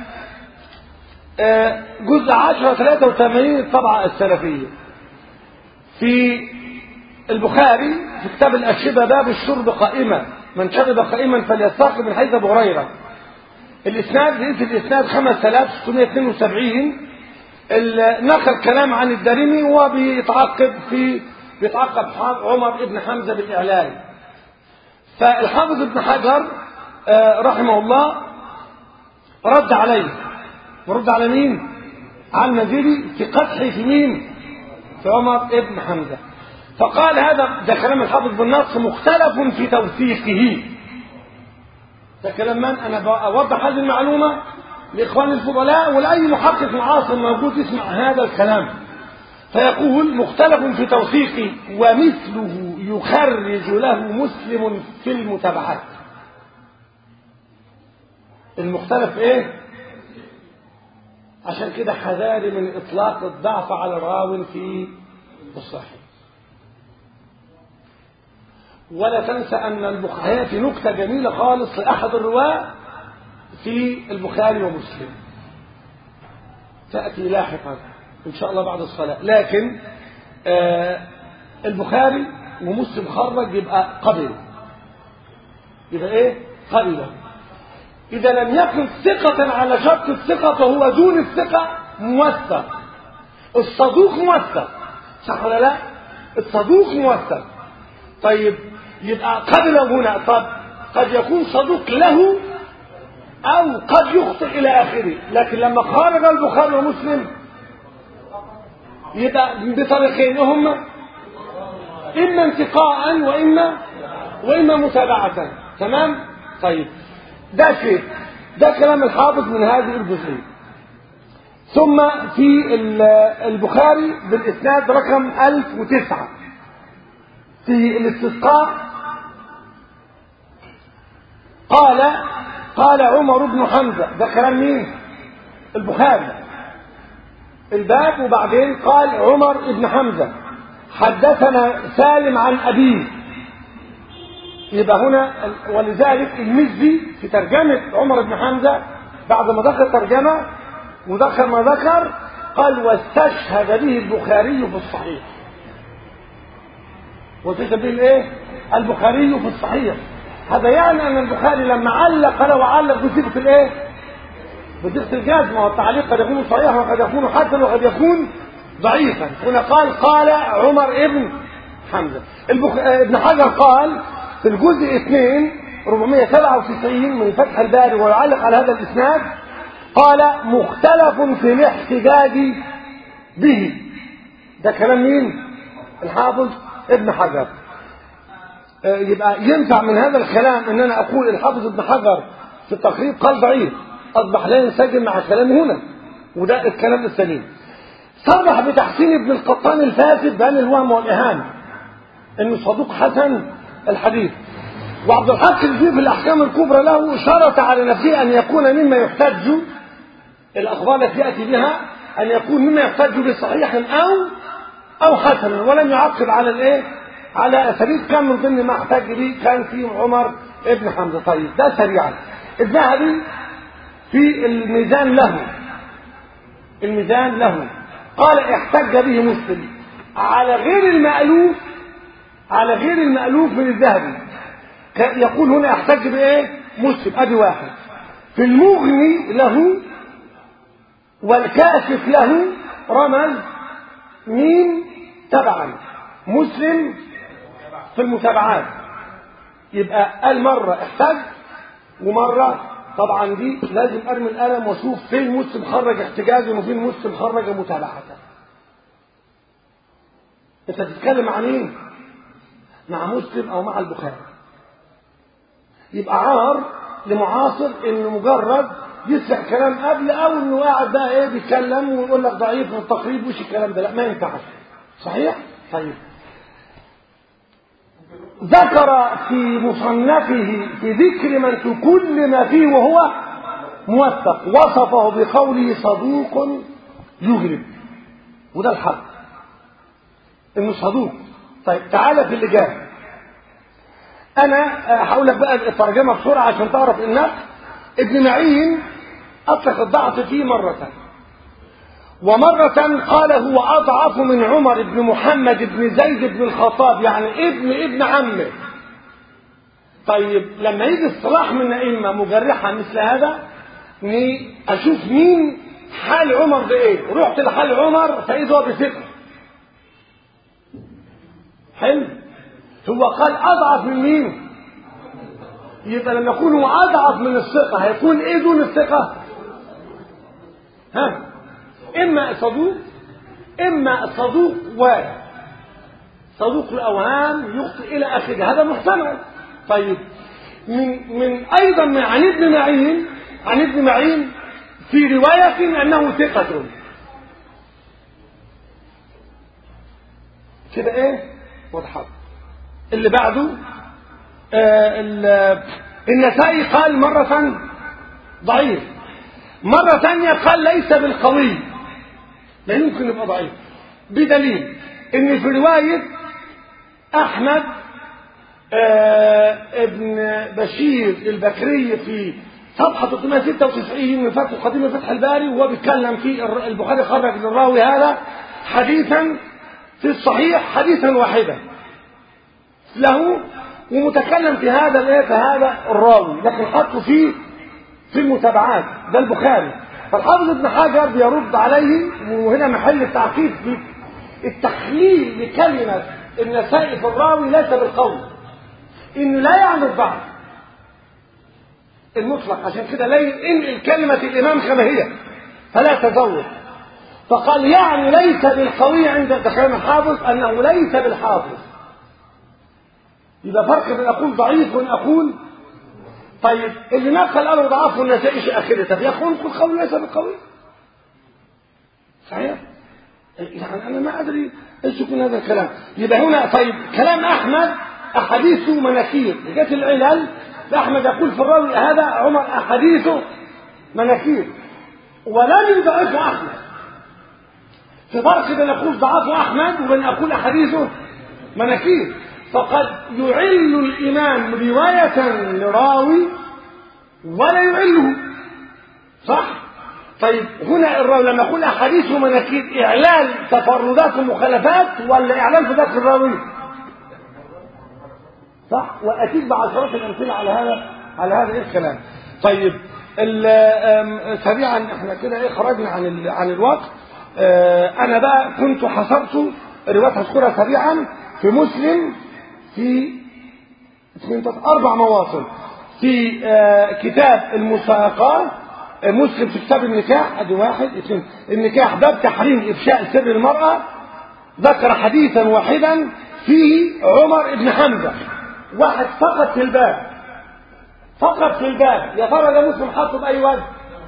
جزء 10 83 الطبعة السلفية في البخاري في كتاب الأشربة باب الشرب قائمة من شرب قائما فليستاق من حيث أبو هريرة الإسناد رئيس الإسناد 5672 نقل كلام عن الدارمي وبيتعقب في بيتعقب عمر بن حمزة بالإعلان فالحافظ ابن حجر رحمه الله رد عليه ورد على مين على المزيري في قدحه في مين في عمر ابن حمزة فقال هذا ده كلام الحافظ بالنص مختلف في توثيقه ده كلام من انا بوضح هذه المعلومة لاخواني الفضلاء ولاي محقق معاصر موجود يسمع هذا الكلام فيقول مختلف في توثيقه ومثله يخرج له مسلم في المتابعات المختلف ايه عشان كده حذاري من اطلاق الضعف على راو في الصحيح ولا تنسى ان البخاري في نكته جميله خالص لاحد الرواه في البخاري ومسلم تاتي لاحقا ان شاء الله بعد الصلاه لكن آه البخاري ومسلم خرج يبقى قبل يبقى ايه قبل إذا لم يكن ثقة على شرط الثقة فهو دون الثقة موثق الصدوق موثق صح ولا لا؟ الصدوق موثق طيب يبقى قبل هنا طب قد يكون صدوق له أو قد يخطئ إلى آخره لكن لما خرج البخاري ومسلم يبقى بطريقين هما إما انتقاء وإما وإما متابعة تمام؟ طيب ده شيء ده كلام الحافظ من هذه الجزئية ثم في البخاري بالإسناد رقم 1009 في الاستسقاء قال قال عمر بن حمزة ده كلام مين البخاري الباب وبعدين قال عمر بن حمزة حدثنا سالم عن أبيه يبقى هنا ولذلك المزي في ترجمة عمر بن حمزة بعد ما ذكر ترجمة وذكر ما ذكر قال واستشهد به البخاري في الصحيح واستشهد به الايه البخاري في الصحيح هذا يعني ان البخاري لما علق له علق بصيغه الايه بصيغه الجزم والتعليق قد يكون صحيحا وقد يكون حسنا وقد يكون ضعيفا هنا قال قال عمر ابن حمزه البخ... ابن حجر قال في الجزء 2 497 من فتح الباري ويعلق على هذا الاسناد قال مختلف في الاحتجاج به ده كلام مين الحافظ ابن حجر آه، يبقى ينفع من هذا الكلام ان انا اقول الحافظ ابن حجر في التقريب قال ضعيف اصبح لا ينسجم مع كلامي هنا وده الكلام السليم صرح بتحسين ابن القطان الفاسد بان الوهم والاهانه انه صدوق حسن الحديث وعبد الحق الجيب في الاحكام الكبرى له شرط على نفسه ان يكون مما يحتج الاخبار التي ياتي بها ان يكون مما يحتج بصحيح او او حسن ولم يعقب على الايه على اساليب كان من ضمن ما احتج به كان في عمر ابن حمزه طيب ده سريعا الذهبي في الميزان له الميزان له قال احتج به مسلم على غير المألوف على غير المألوف من الذهبي يقول هنا احتج بايه مسلم ادي واحد في المغني له والكاشف له رمز مين تبعا مسلم في المتابعات يبقى قال مرة احتج ومرة طبعا دي لازم ارمي القلم واشوف فين مسلم خرج احتجاجا وفين مسلم خرج متابعة انت بتتكلم عن ايه مع مسلم او مع البخاري يبقى عار لمعاصر انه مجرد يسمع كلام قبل او انه قاعد بقى ايه بيتكلم ويقول لك ضعيف من التقريب وش الكلام ده لا ما ينفعش صحيح طيب ذكر في مصنفه في ذكر من في كل ما فيه وهو موثق وصفه بقوله صدوق يجرب وده الحق انه صدوق طيب تعالى في اللي جاي انا هقول لك بقى الترجمه بسرعه عشان تعرف النقل ابن معين اطلق الضعف فيه مره ومرة قال هو أضعف من عمر بن محمد بن زيد بن الخطاب يعني ابن ابن عمه طيب لما يجي الصلاح من أئمة مجرحة مثل هذا ني أشوف مين حال عمر ده إيه رحت لحال عمر فإذا هو بثقة حلو هو قال أضعف من مين يبقى لما يكون هو أضعف من الثقة هيكون إيه دون الثقة ها إما صدوق إما صدوق و صدوق الأوهام يخطئ إلى آخره هذا محتمل طيب من من أيضا من عن ابن معين عن ابن معين في رواية أنه ثقة كده إيه وضحت اللي بعده آه النسائي قال مرة ضعيف مرة ثانية قال ليس بالقوي لا يمكن يبقى ضعيف بدليل ان في رواية احمد آه ابن بشير البكري في صفحة 396 من فتح قديم فتح الباري وهو بيتكلم في البخاري خرج للراوي هذا حديثا في الصحيح حديثا واحدا له ومتكلم في هذا الايه في هذا الراوي لكن حطه فيه في المتابعات ده البخاري فالحافظ ابن حجر بيرد عليه وهنا محل التعقيد في التحليل لكلمة النسائي في الراوي ليس بالقول إنه لا يعني الضعف المطلق عشان كده لا ينقل كلمة الإمام كما هي فلا تزود فقال يعني ليس بالقوي عند كلام الحافظ أنه ليس بالحافظ يبقى فرق بين أقول ضعيف وأن أقول طيب اللي نقل قالوا ضعاف والنسائي في اخره طب يا اخوان كل قول ليس بالقوي صحيح يعني انا ما ادري ايش يكون هذا الكلام يبقى هنا طيب كلام احمد احاديثه مناكير جت العلل احمد يقول في الراوي هذا عمر احاديثه مناكير ولم يضعفه احمد في فرق بين أقول ضعفه أحمد وبين أقول أحاديثه مناكير فقد يعل الإمام رواية لراوي ولا يعله صح طيب هنا الراوي لما يقول أحاديثه مناكير إعلال تفردات ومخالفات ولا إعلال في ذات الراوي صح وأكيد بعشرات الأمثلة على هذا على هذا إيه الكلام طيب ال- آم، سريعا احنا كده ايه خرجنا عن ال- عن الوقت آه، انا بقى كنت حصرت روايات هذكرها سريعا في مسلم في اثنين تلاتة، اربع مواطن في آه، كتاب المساقات آه، مسلم في كتاب النكاح ادي واحد اثنين النكاح باب تحريم افشاء سر المرأة ذكر حديثا واحدا فيه عمر بن حمزة واحد فقط في الباب فقط في الباب يا ترى ده مسلم حاطه بأي وجه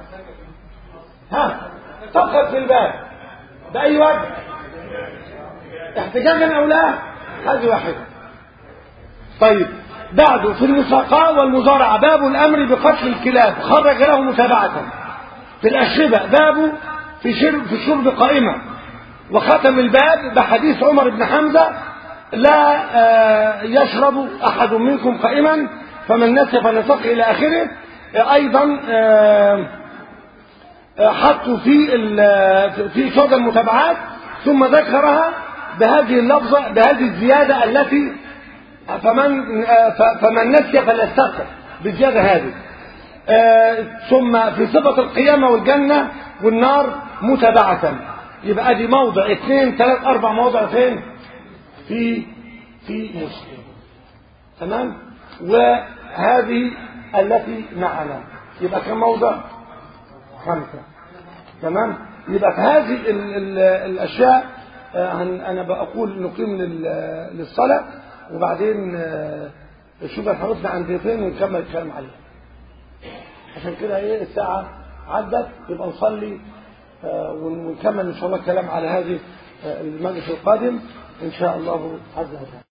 ها فقط في الباب بأي وجه احتجاجا أو لا هذه واحدة طيب بعده في المساقاة والمزارعة باب الأمر بقتل الكلاب خرج له متابعة في الأشربة باب في شرب في الشرب قائمة وختم الباب بحديث عمر بن حمزة لا آه، يشرب أحد منكم قائما فمن نسي فليتقي إلى آخره آه، أيضا آه، آه، حطوا في ال- في شوط المتابعات ثم ذكرها بهذه اللفظة بهذه الزيادة التي فمن آه، ف- فمن نسي فليستغفر بالزيادة هذه آه، ثم في صفة القيامة والجنة والنار متابعة يبقى ادي موضع اثنين ثلاث اربع مواضع فين في في مسلم تمام وهذه التي معنا يبقى كم موضع خمسة تمام يبقى في هذه ال ال الاشياء آه، هن- انا بقول نقيم لل- للصلاة وبعدين آه، شوف احنا وقفنا عند فين ونكمل الكلام عليها عشان كده ايه الساعة عدت يبقى نصلي آه، ون- ونكمل ان شاء الله الكلام على هذه آه، المجلس القادم ان شاء الله عز وجل